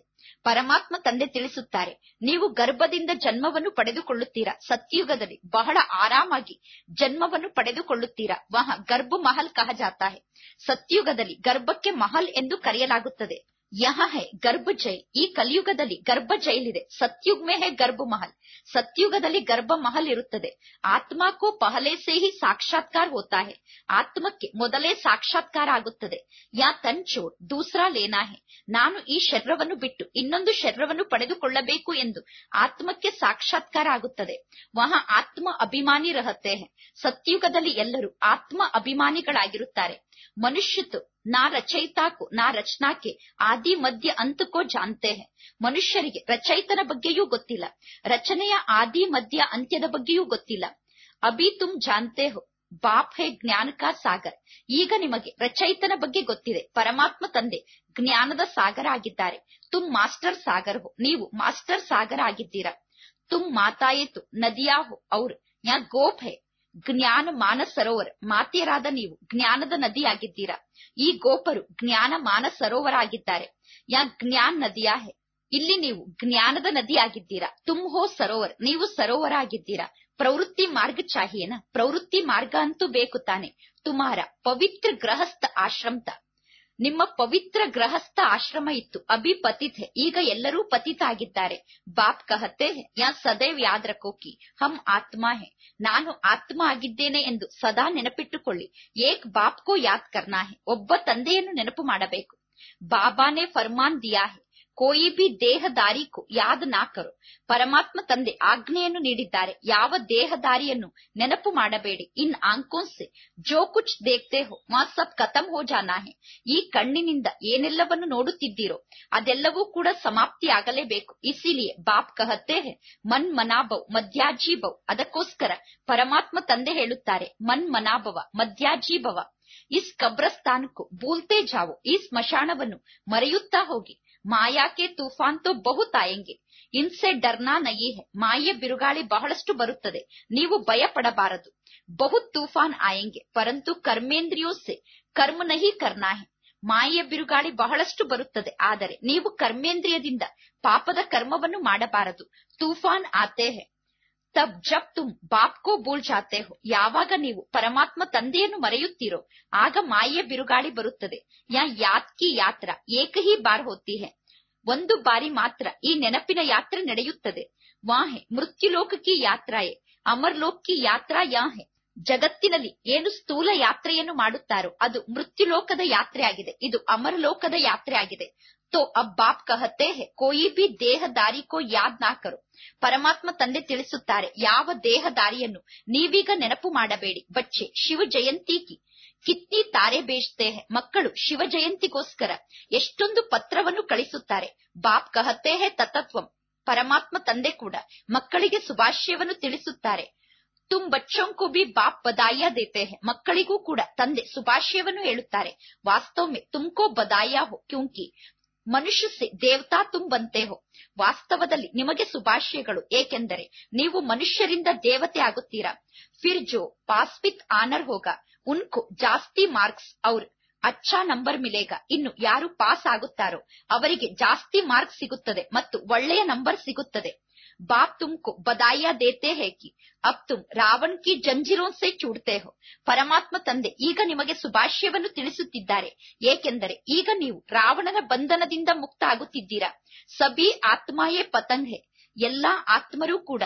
ಪರಮಾತ್ಮ ತಂದೆ ತಿಳಿಸುತ್ತಾರೆ ನೀವು ಗರ್ಭದಿಂದ ಜನ್ಮವನ್ನು ಪಡೆದುಕೊಳ್ಳುತ್ತೀರಾ ಸತ್ಯುಗದಲ್ಲಿ ಬಹಳ ಆರಾಮಾಗಿ ಜನ್ಮವನ್ನು ಪಡೆದುಕೊಳ್ಳುತ್ತೀರಾ ವಹ ಗರ್ಭ ಮಹಲ್ ಕಹ ಜಾತಾ ಹೈ ಸತ್ಯುಗದಲ್ಲಿ ಗರ್ಭಕ್ಕೆ ಮಹಲ್ ಎಂದು ಕರೆಯಲಾಗುತ್ತದೆ ಯಹ ಹೈ ಗರ್ಭ ಜೈಲ್ ಈ ಕಲಿಯುಗದಲ್ಲಿ ಗರ್ಭ ಜೈಲ್ ಇದೆ ಸತ್ಯುಗ್ ಮೇ ಹೈ ಗರ್ಭ ಮಹಲ್ ಸತ್ಯುಗದಲ್ಲಿ ಗರ್ಭ ಮಹಲ್ ಇರುತ್ತದೆ ಆತ್ಮಕ್ಕೂ ಪಹಲೆ ಸೇ ಹಿ ಸಾಕ್ಷಾತ್ಕಾರ ಹೋತಾ ಹೈ ಆತ್ಮಕ್ಕೆ ಮೊದಲೇ ಸಾಕ್ಷಾತ್ಕಾರ ಆಗುತ್ತದೆ ಯಾ ತನ್ ಚೋಡ್ ದೂಸರಾ ಲೇನಾ ಹೈ ನಾನು ಈ ಶರೀರವನ್ನು ಬಿಟ್ಟು ಇನ್ನೊಂದು ಶರೀರವನ್ನು ಪಡೆದುಕೊಳ್ಳಬೇಕು ಎಂದು ಆತ್ಮಕ್ಕೆ ಸಾಕ್ಷಾತ್ಕಾರ ಆಗುತ್ತದೆ ವಹ ಆತ್ಮ ಅಭಿಮಾನಿ ರಹತೆ ಹೈ ಸತ್ಯುಗದಲ್ಲಿ ಎಲ್ಲರೂ ಆತ್ಮ ಅಭಿಮಾನಿಗಳಾಗಿರುತ್ತಾರೆ ಮನುಷ್ಯತು ನಾ ರಚಯಿತಾಕು ನಾ ರಚನಾಕೆ ಆದಿ ಮಧ್ಯ ಅಂತಕೋ ಜಾನ್ತೆ ಹೈ ಮನುಷ್ಯರಿಗೆ ರಚಯಿತನ ಬಗ್ಗೆಯೂ ಗೊತ್ತಿಲ್ಲ ರಚನೆಯ ಆದಿ ಮಧ್ಯ ಅಂತ್ಯದ ಬಗ್ಗೆಯೂ ಗೊತ್ತಿಲ್ಲ ಅಭಿ ತುಮ್ ಜಾನ್ತೆ ಹೋ ಬಾಪ್ ಹೇ ಜ್ಞಾನ ಕಾ ಸಾಗರ್ ಈಗ ನಿಮಗೆ ರಚಯಿತನ ಬಗ್ಗೆ ಗೊತ್ತಿದೆ ಪರಮಾತ್ಮ ತಂದೆ ಜ್ಞಾನದ ಸಾಗರ ಆಗಿದ್ದಾರೆ ತುಮ್ ಮಾಸ್ಟರ್ ಸಾಗರ್ ಹೋ ನೀವು ಮಾಸ್ಟರ್ ಸಾಗರ ಆಗಿದ್ದೀರಾ ತುಮ್ ಮಾತಾಯಿತು ನದಿಯಾ ಹೋ ಅವ್ರ ಯಾ ಗೋಪ್ ಹೇ ಜ್ಞಾನ ಮಾನಸ ಸರೋವರ ಮಾತೆಯರಾದ ನೀವು ಜ್ಞಾನದ ನದಿಯಾಗಿದ್ದೀರಾ ಈ ಗೋಪರು ಜ್ಞಾನ ಮಾನಸ ಸರೋವರ ಆಗಿದ್ದಾರೆ ಯಾ ಜ್ಞಾನ್ ನದಿಯಾ ಹೇ ಇಲ್ಲಿ ನೀವು ಜ್ಞಾನದ ನದಿಯಾಗಿದ್ದೀರಾ ತುಮ್ ಹೋ ಸರೋವರ್ ನೀವು ಸರೋವರ ಆಗಿದ್ದೀರಾ ಪ್ರವೃತ್ತಿ ಮಾರ್ಗ ಚಾಹಿಯೇನ ಪ್ರವೃತ್ತಿ ಮಾರ್ಗ ಅಂತೂ ಬೇಕು ತಾನೆ ತುಮಾರ ಪವಿತ್ರ ಗೃಹಸ್ಥ ಆಶ್ರಮತ ನಿಮ್ಮ ಪವಿತ್ರ ಗೃಹಸ್ಥ ಆಶ್ರಮ ಇತ್ತು ಅಭಿ ಪತಿತ್ ಹೇ ಈಗ ಎಲ್ಲರೂ ಪತಿತ ಆಗಿದ್ದಾರೆ ಬಾಪ್ ಕಹತೆ ಹೇ ಯಾ ಸದೈವ್ ಯಾದ್ ರಖೋಕಿ ಹಮ್ ಆತ್ಮ ಹೇ ನಾನು ಆತ್ಮ ಆಗಿದ್ದೇನೆ ಎಂದು ಸದಾ ನೆನಪಿಟ್ಟುಕೊಳ್ಳಿ ಏಕ್ ಬಾಪ್ ಕೋ ಯಾದ್ ಕರ್ನಾ ಹೇ ಒಬ್ಬ ತಂದೆಯನ್ನು ನೆನಪು ಮಾಡಬೇಕು ಬಾಬಾನೇ ಫರ್ಮಾನ್ ದಿಯಾ ಹೇ ಕೋಯಿ ಬಿ ದೇಹದಾರಿ ಕೋ ಯಾದ್ ನಾ ಕರೋ ಪರಮಾತ್ಮ ತಂದೆ ಆಜ್ಞೆಯನ್ನು ನೀಡಿದ್ದಾರೆ ಯಾವ ದೇಹದಾರಿಯನ್ನು ನೆನಪು ಮಾಡಬೇಡಿ ಇನ್ ಆಂಕೋನ್ ಸೆ ಜೋ ಕುಚ್ ದೇಖ್ತೆ ಹೋ ಮಾ ಸಬ್ ಖತಮ್ ಹೋ ಜಾನಾ ಹೇ ಈ ಕಣ್ಣಿನಿಂದ ಏನೆಲ್ಲವನ್ನು ನೋಡುತ್ತಿದ್ದೀರೋ ಅದೆಲ್ಲವೂ ಕೂಡ ಸಮಾಪ್ತಿಯಾಗಲೇಬೇಕು ಇಸಿಲಿಯೇ ಬಾಪ್ ಕಹತೆ ಹೇ ಮನ್ ಮನಾಭವ್ ಮಧ್ಯಾಜೀಭವ್ ಅದಕ್ಕೋಸ್ಕರ ಪರಮಾತ್ಮ ತಂದೆ ಹೇಳುತ್ತಾರೆ ಮನ್ ಮನಾಭವ ಮಧ್ಯಾಜೀಭವ ಇಸ್ ಕಬ್ರಸ್ತಾನಕ್ಕೂ ಭೂಲ್ತೆ ಜಾವೋ ಈ ಸ್ಮಶಾನವನ್ನು ಮರೆಯುತ್ತಾ ಹೋಗಿ ಮಾಯಾಕೆ ತೂಫಾನ್ ತೋ ಬಹುತ್ ಆಯಂಗೆ ಇನ್ಸೆ ಡರ್ನಾ ನಯಿ ಹೆ ಮಾಯೆ ಬಿರುಗಾಳಿ ಬಹಳಷ್ಟು ಬರುತ್ತದೆ ನೀವು ಭಯ ಪಡಬಾರದು ಬಹುತ್ ತೂಫಾನ್ ಆಯಂಗೆ ಪರಂತು ಕರ್ಮೇಂದ್ರಿಯೋ ಸೆ ಕರ್ಮ ನಹಿ ಕರ್ನಾ ಹೆ ಮಾಯೆಯ ಬಿರುಗಾಳಿ ಬಹಳಷ್ಟು ಬರುತ್ತದೆ ಆದರೆ ನೀವು ಕರ್ಮೇಂದ್ರಿಯದಿಂದ ಪಾಪದ ಕರ್ಮವನ್ನು ಮಾಡಬಾರದು ತೂಫಾನ್ ಆತೆ ಹೆ ತಬ್ ಜಬ್ ತುಮ್ ಬಾಪ್ ಕೋ ಭೂಲ್ ಜಾತೆ ಹೋ ಯಾವಾಗ ನೀವು ಪರಮಾತ್ಮ ತಂದೆಯನ್ನು ಮರೆಯುತ್ತೀರೋ ಆಗ ಮಾಯೆಯ ಬಿರುಗಾಳಿ ಬರುತ್ತದೆ ಯಾ ಯಾತ್ ಕಿ ಯಾತ್ರ ಏಕ ಹಿ ಬಾರ್ ಹೋತಿ ಹೆ ಒಂದು ಬಾರಿ ಮಾತ್ರ ಈ ನೆನಪಿನ ಯಾತ್ರೆ ನಡೆಯುತ್ತದೆ ವಾ ಹೆ ಮೃತ್ಯುಲೋಕ ಕಿ ಯಾತ್ರಾಯೇ ಅಮರ್ ಲೋಕ್ ಕಿ ಯಾತ್ರಾ ಯಾ ಹೆ ಜಗತ್ತಿನಲ್ಲಿ ಏನು ಸ್ಥೂಲ ಯಾತ್ರೆಯನ್ನು ಮಾಡುತ್ತಾರೋ ಅದು ಮೃತ್ಯುಲೋಕದ ಯಾತ್ರೆ ಆಗಿದೆ ಇದು ಅಮರಲೋಕದ ಯಾತ್ರೆ ಆಗಿದೆ ತೋ ಅಬ್ ಬಾಪ್ ಕಹತೆ ಹೆ ಕೋಯಿ ಬಿ ದೇಹದಾರಿ ಕೋ ಯಾದ್ ನಾ ಕರೋ ಪರಮಾತ್ಮ ತಂದೆ ತಿಳಿಸುತ್ತಾರೆ ಯಾವ ದೇಹದಾರಿಯನ್ನು ನೀವೀಗ ನೆನಪು ಮಾಡಬೇಡಿ ಬಚ್ಚೆ ಶಿವ ಜಯಂತಿ ಕಿ ಕಿತ್ನಿ ತಾರೆ ಬೇಜ್ತೆ ಹೆ ಮಕ್ಕಳು ಶಿವ ಜಯಂತಿಗೋಸ್ಕರ ಎಷ್ಟೊಂದು ಪತ್ರವನ್ನು ಕಳಿಸುತ್ತಾರೆ ಬಾಪ್ ಕಹತೆ ಹೆ ತತತ್ವಂ ಪರಮಾತ್ಮ ತಂದೆ ಕೂಡ ಮಕ್ಕಳಿಗೆ ಶುಭಾಶಯವನ್ನು ತಿಳಿಸುತ್ತಾರೆ ತುಮ್ ಬಚ್ಚೋಂಕು ಬಿ ಬಾಪ್ ಬದಾಯ ದೇತೆ ಹೆ ಮಕ್ಕಳಿಗೂ ಕೂಡ ತಂದೆ ಶುಭಾಶಯವನ್ನು ಹೇಳುತ್ತಾರೆ ವಾಸ್ತವ ಮೇ ತುಮ್ಕೋ ಬದಾಯ ಹೋ ಕ್ಯೂಂಕಿ ಮನುಷ್ಯ ಸೆ ದೇವತಾ ತುಮ್ ಬಂತೆ ಹೋ ವಾಸ್ತವದಲ್ಲಿ ನಿಮಗೆ ಶುಭಾಶಯಗಳು ಏಕೆಂದರೆ ನೀವು ಮನುಷ್ಯರಿಂದ ದೇವತೆ ಆಗುತ್ತೀರಾ ಫಿರ್ ಜೋ ಪಾಸ್ ವಿತ್ ಆನರ್ ಹೋಗ ಉನ್ಕೋ ಜಾಸ್ತಿ ಮಾರ್ಕ್ಸ್ ಅವ್ರ ಅಚ್ಚಾ ನಂಬರ್ ಮಿಲೇಗ ಇನ್ನು ಯಾರು ಪಾಸ್ ಆಗುತ್ತಾರೋ ಅವರಿಗೆ ಜಾಸ್ತಿ ಮಾರ್ಕ್ಸ್ ಸಿಗುತ್ತದೆ ಮತ್ತು ಒಳ್ಳೆಯ ನಂಬರ್ ಸಿಗುತ್ತದೆ ಬಾಪ್ ತುಮ್ಕೋ ಬದಾಯ ದೇತೆ ಹೇ ಕಿ ಅಬ್ ತುಮ್ ರಾವಣ್ ಕಿ ಜಂಜಿರೋನ್ ಸೆ ಚೂಡ್ತೆ ಹೋ ಪರಮಾತ್ಮ ತಂದೆ ಈಗ ನಿಮಗೆ ಶುಭಾಶಯವನ್ನು ತಿಳಿಸುತ್ತಿದ್ದಾರೆ ಏಕೆಂದರೆ ಈಗ ನೀವು ರಾವಣನ ಬಂಧನದಿಂದ ಮುಕ್ತ ಆಗುತ್ತಿದ್ದೀರಾ ಸಬಿ ಆತ್ಮಾಯೇ ಪತಂಗ್ ಹೇ ಎಲ್ಲಾ ಆತ್ಮರೂ ಕೂಡ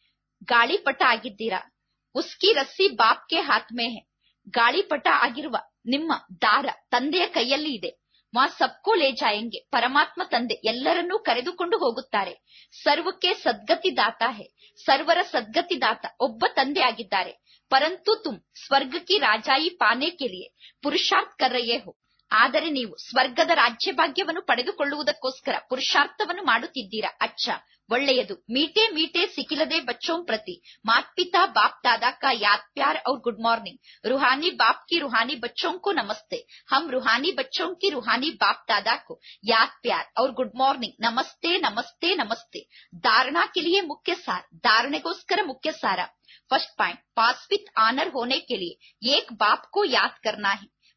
ಗಾಳಿಪಟ ಆಗಿದ್ದೀರಾ ಉಸ್ಕಿ ರಸ್ಸಿ ಬಾಪ್ ಕೆ ಹಾತ್ ಮೇ ಹೇ ಗಾಳಿಪಟ ಆಗಿರುವ ನಿಮ್ಮ ದಾರ ತಂದೆಯ ಕೈಯಲ್ಲಿ ಇದೆ ಮಾ ಸಬ್ಕೋ ಲೇ ಜಾಯಂಗೆ ಪರಮಾತ್ಮ ತಂದೆ ಎಲ್ಲರನ್ನೂ ಕರೆದುಕೊಂಡು ಹೋಗುತ್ತಾರೆ ಸರ್ವಕ್ಕೆ ಸದ್ಗತಿ ದಾತ ಹೇ ಸರ್ವರ ಸದ್ಗತಿ ದಾತ ಒಬ್ಬ ತಂದೆ ಆಗಿದ್ದಾರೆ ಪರಂತು ತುಮ್ ಸ್ವರ್ಗ ಕಿ ರಾಜಾಯಿ ಪಾನೆ ಕೆಲಿಯೇ ಪುರುಷಾರ್ಥ ಕರ್ರಯೇ ಹೋ ಆದರೆ ನೀವು ಸ್ವರ್ಗದ ರಾಜ್ಯ ಭಾಗ್ಯವನ್ನು ಪಡೆದುಕೊಳ್ಳುವುದಕ್ಕೋಸ್ಕರ ಪುರುಷಾರ್ಥವನ್ನು ಮಾಡುತ್ತಿದ್ದೀರಾ ಅಚ್ಚ ಒಳ್ಳೆಯದು ಮೀಟೆ ಮೀಟೆ ಸಿಕ್ಕಿಲದೆ ಬಚ್ಚೋಂ ಪ್ರತಿ ಮಾತ್ ಪಿತಾ ಬಾಪ್ दादा का याद प्यार और गुड मॉर्निंग रूहानी बाप की रूहानी बच्चों को नमस्ते हम रूहानी बच्चों की रूहानी बाप दादा को याद प्यार और गुड मॉर्निंग नमस्ते नमस्ते नमस्ते धारणा के लिए मुख्य सार धारणेಗೋಸ್ಕರ मुख्य सारा first point pass with honour होने के लिए एक बाप को याद करना है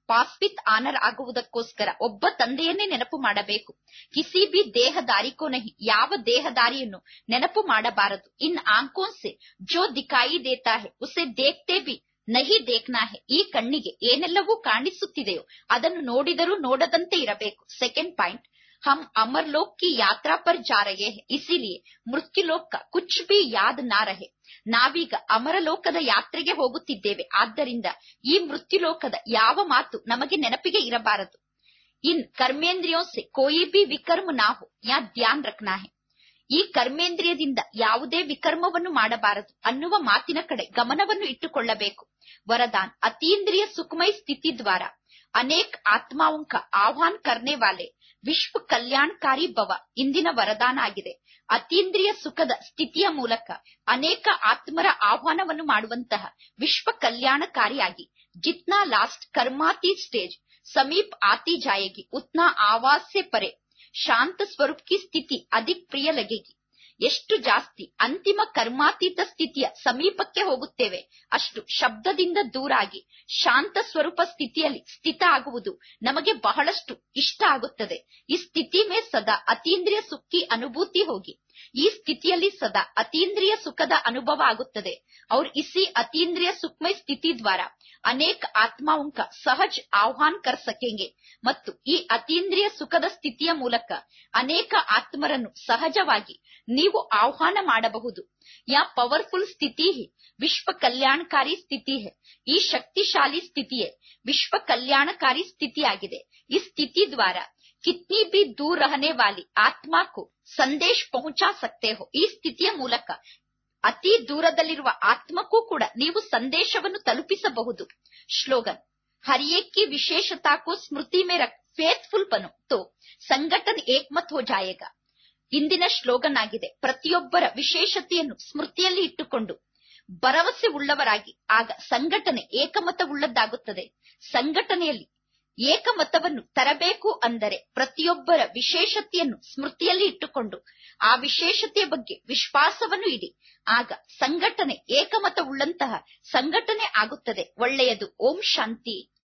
ಪಾಸ್ ವಿತ್ ಆನರ್ ಆಗುವುದಕ್ಕೋಸ್ಕರ ಒಬ್ಬ ತಂದೆಯನ್ನೇ ನೆನಪು ಮಾಡಬೇಕು ಕಿಸಿ ಬಿ ದೇಹದಾರಿಕೋ ನಹಿ ಯಾವ ದೇಹದಾರಿಯನ್ನು ನೆನಪು ಮಾಡಬಾರದು ಇನ್ ಆಂಕೋನ್ ಸೆ ಜೋ ದಿಕಾಯಿ ದೇತಾ ಹೆ ಉಸೆ ದೇಖ್ತೆ ಬಿ ನಹಿ ದೇಖ್ನಾ ಹೆ ಈ ಕಣ್ಣಿಗೆ ಏನೆಲ್ಲವೂ ಕಾಣಿಸುತ್ತಿದೆಯೋ ಅದನ್ನು ನೋಡಿದರೂ ನೋಡದಂತೆ ಇರಬೇಕು ಸೆಕೆಂಡ್ ಪಾಯಿಂಟ್ हम अमरलोक की यात्रा पर जा रहे हैं इसीलिए मृत्युलोक का कुछ भी याद ना रहे ನಾವೀಗ ಅಮರಲೋಕದ ಯಾತ್ರೆಗೆ ಹೋಗುತ್ತಿದ್ದೇವೆ ಆದ್ದರಿಂದ ಈ ಮೃತ್ಯುಲೋಕದ ಯಾವ ಮಾತು ನಮಗೆ ನೆನಪಿಗೆ ಇರಬಾರದು ಇನ್ ಕರ್ಮೇಂದ್ರಿಯೋ ಸೆ ಕೋಯಿ ಬಿ ವಿಕರ್ಮ ನಾ ಹೋ ಯಾ ಧ್ಯಾನ್ ರಖನಾ ಹೆ ಈ ಕರ್ಮೇಂದ್ರಿಯದಿಂದ ಯಾವುದೇ ವಿಕರ್ಮವನ್ನು ಮಾಡಬಾರದು ಅನ್ನುವ ಮಾತಿನ ಕಡೆ ಗಮನವನ್ನು ಇಟ್ಟುಕೊಳ್ಳಬೇಕು ವರದಾನ್ ಅತೀಂದ್ರಿಯ ಸುಖಮಯ ಸ್ಥಿತಿ ದ್ವಾರ ಅನೇಕ ಆತ್ಮಾओं का ಆಹ್ವಾನ್ ಕರ್ನೆ ವಾಲೆ ವಿಶ್ವ ಕಲ್ಯಾಣಕಾರಿ ಭವ ಇಂದಿನ ವರದಾನ ಆಗಿದೆ ಅತೀಂದ್ರಿಯ ಸುಖದ ಸ್ಥಿತಿಯ ಮೂಲಕ ಅನೇಕ ಆತ್ಮರ ಆಹ್ವಾನವನ್ನು ಮಾಡುವಂತಹ ವಿಶ್ವ ಕಲ್ಯಾಣಕಾರಿಯಾಗಿ ಜಿತ್ನಾ ಲಾಸ್ಟ್ ಕರ್ಮಾತಿ ಸ್ಟೇಜ್ ಸಮೀಪ್ ಆತಿ ಜಾಯೇಗಿ ಉತ್ನಾ ಆವಾಸ್ ಸೆ ಪರೆ ಶಾಂತ ಸ್ವರೂಪ್ ಕಿ ಸ್ಥಿತಿ ಅಧಿಕ್ ಪ್ರಿಯ ಲಗೇಗಿ ಎಷ್ಟು ಜಾಸ್ತಿ ಅಂತಿಮ ಕರ್ಮಾತೀತ ಸ್ಥಿತಿಯ ಸಮೀಪಕ್ಕೆ ಹೋಗುತ್ತೇವೆ ಅಷ್ಟು ಶಬ್ದದಿಂದ ದೂರಾಗಿ ಶಾಂತ ಸ್ವರೂಪ ಸ್ಥಿತಿಯಲ್ಲಿ ಸ್ಥಿತ ಆಗುವುದು ನಮಗೆ ಬಹಳಷ್ಟು ಇಷ್ಟ ಆಗುತ್ತದೆ ಈ ಸ್ಥಿತಿ ಮೇ ಸದಾ ಅತೀಂದ್ರಿಯ ಸುಖಿ ಅನುಭೂತಿ ಹೋಗಿ ಈ ಸ್ಥಿತಿಯಲ್ಲಿ ಸದಾ ಅತೀಂದ್ರಿಯ ಸುಖದ ಅನುಭವ ಆಗುತ್ತದೆ और इसी ಅತೀಂದ್ರಿಯ ಸುಖಮಯ ಸ್ಥಿತಿ ದ್ವಾರ ಅನೇಕ ಆತ್ಮಾओं का ಸಹಜ್ ಆಹ್ವಾನ್ ಕರ್ ಸಕೆಂಗೆ ಮತ್ತು ಈ ಅತೀಂದ್ರಿಯ ಸುಖದ ಸ್ಥಿತಿಯ ಮೂಲಕ ಅನೇಕ ಆತ್ಮರನ್ನು ಸಹಜವಾಗಿ ನೀವು ಆಹ್ವಾನ ಮಾಡಬಹುದು ಯಾ ಪವರ್ಫುಲ್ ಸ್ಥಿತಿ ಹಿ ವಿಶ್ವ ಕಲ್ಯಾಣಕಾರಿ ಸ್ಥಿತಿ ಹೆ ಈ ಶಕ್ತಿಶಾಲಿ ಸ್ಥಿತಿಯೇ ವಿಶ್ವ ಕಲ್ಯಾಣಕಾರಿ ಸ್ಥಿತಿಯಾಗಿದೆ ಈ ಸ್ಥಿತಿ ದ್ವಾರ ಕಿತ್ನಿ ಬಿ ದೂರ್ ರಹನೆ ವಾಲಿ ಆತ್ಮಾ ಕೋ ಸಂದೇಶ್ ಪಹುಂಚಾ ಸಕ್ತೆ ಹೋ ಈ ಸ್ಥಿತಿಯ ಮೂಲಕ ಅತಿ ದೂರದಲ್ಲಿರುವ ಆತ್ಮಕ್ಕೂ ಕೂಡ ನೀವು ಸಂದೇಶವನ್ನು ತಲುಪಿಸಬಹುದು ಶ್ಲೋಗನ್ ಹರಿಯೇಕ್ ಕಿ ವಿಶೇಷತಾ ಕೋ ಸ್ಮೃತಿ ಮೇ ರಖ್ ಫೇತ್ಫುಲ್ ಬನೋ ತೋ ಸಂಗಠನ್ ಏಕ್ಮತ್ ಹೋ ಜಾಯೇಗಾ ಇಂದಿನ ಶ್ಲೋಗನ್ ಆಗಿದೆ ಪ್ರತಿಯೊಬ್ಬರ ವಿಶೇಷತೆಯನ್ನು ಸ್ಮೃತಿಯಲ್ಲಿ ಇಟ್ಟುಕೊಂಡು ಭರವಸೆ ಉಳ್ಳವರಾಗಿ ಆಗ ಸಂಘಟನೆ ಏಕಮತವುಳ್ಳದ್ದಾಗುತ್ತದೆ ಸಂಘಟನೆಯಲ್ಲಿ ಏಕಮತವನ್ನು ತರಬೇಕು ಅಂದರೆ ಪ್ರತಿಯೊಬ್ಬರ ವಿಶೇಷತೆಯನ್ನು ಸ್ಮೃತಿಯಲ್ಲಿ ಇಟ್ಟುಕೊಂಡು ಆ ವಿಶೇಷತೆಯ ಬಗ್ಗೆ ವಿಶ್ವಾಸವನ್ನು ಇಡಿ ಆಗ ಸಂಘಟನೆ ಏಕಮತವುಳ್ಳಂತಹ ಸಂಘಟನೆ ಆಗುತ್ತದೆ ಒಳ್ಳೆಯದು ಓಂ ಶಾಂತಿ